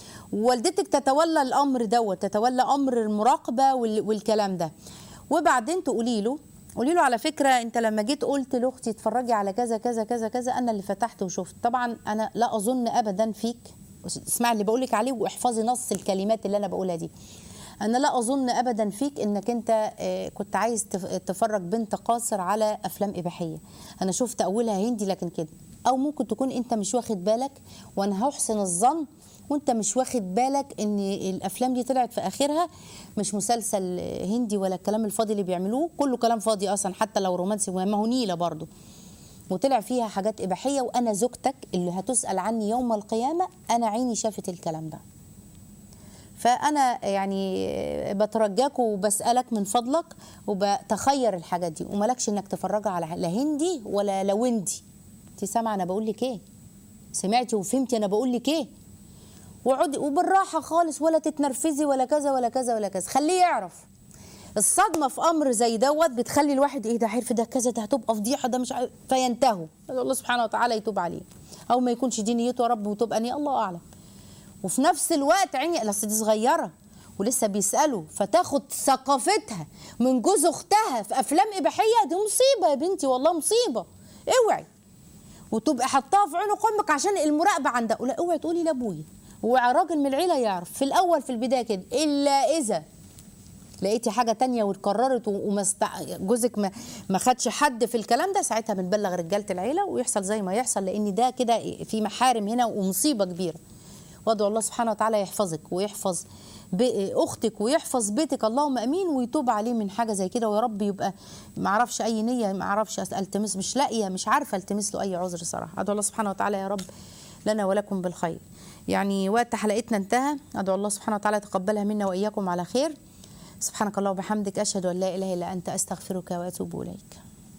والدتك تتولى الامر دوت تتولى امر المراقبه وال- والكلام ده وبعدين تقولي له قولي له على فكره انت لما جيت قلت لاختي اتفرجي على كذا كذا كذا كذا انا اللي فتحت وشفت طبعا انا لا اظن ابدا فيك اسمعي اللي بقولك عليه واحفظي نص الكلمات اللي انا بقولها دي انا لا اظن ابدا فيك انك انت آه، كنت عايز تف- تفرج بنت قاصر على افلام اباحيه انا شفت اولها هندي لكن كده او ممكن تكون انت مش واخد بالك وانا هحسن الظن وانت مش واخد بالك ان الافلام دي طلعت في اخرها مش مسلسل هندي ولا الكلام الفاضي اللي بيعملوه كله كلام فاضي اصلا حتى لو رومانسي ما هو نيله برضه وطلع فيها حاجات اباحيه وانا زوجتك اللي هتسال عني يوم القيامه انا عيني شافت الكلام ده فانا يعني بترجاك وبسالك من فضلك وبتخير الحاجات دي ومالكش انك تفرجها على لا هندي ولا لوندي انت سامعه انا بقول لك ايه سمعتي وفهمتي انا بقول لك ايه وعدي وبالراحه خالص ولا تتنرفزي ولا كذا ولا كذا ولا كذا خليه يعرف الصدمه في امر زي دوت بتخلي الواحد ايه ده عارف ده كذا ده هتبقى فضيحه ده مش عارف فينتهوا الله سبحانه وتعالى يتوب عليه او ما يكونش دي نيته يا رب وتبقى نيه الله اعلم وفي نفس الوقت عيني اصل دي صغيره ولسه بيسالوا فتاخد ثقافتها من جوز اختها في افلام اباحيه دي مصيبه يا بنتي والله مصيبه اوعي وتبقى حطاها في عنق امك عشان المراقبه عندها لا اوعي تقولي لابويا هو راجل من العيله يعرف في الاول في البدايه كده الا اذا لقيتي حاجه تانية واتكررت و- وما است... جوزك ما ما خدش حد في الكلام ده ساعتها بنبلغ رجاله العيله ويحصل زي ما يحصل لان ده كده في محارم هنا ومصيبه كبيره وادعو الله سبحانه وتعالى يحفظك ويحفظ ب- اختك ويحفظ بيتك اللهم امين ويتوب عليه من حاجه زي كده ويا رب يبقى ما اعرفش اي نيه ما اعرفش التمس مش لاقيه مش عارفه التمس له اي عذر صراحه ادعو الله سبحانه وتعالى يا رب لنا ولكم بالخير يعني وقت حلقتنا انتهى ادعو الله سبحانه وتعالى يتقبلها منا واياكم على خير سبحانك اللهم وبحمدك اشهد ان لا اله الا انت استغفرك واتوب اليك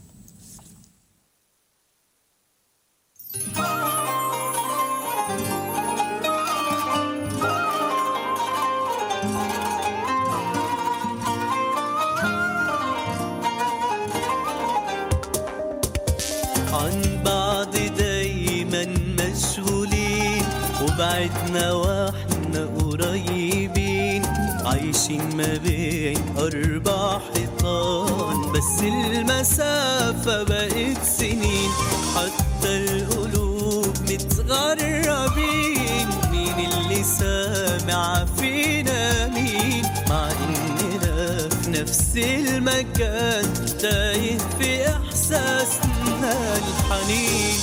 عن بعض دايما مشغولين وبعدنا واحنا قريبين عايشين ما بين أربع حيطان بس المسافة بقت سنين حتى القلوب متغربين مين اللي سامع فينا مين مع إننا في نفس المكان تايه في إحساسنا الحنين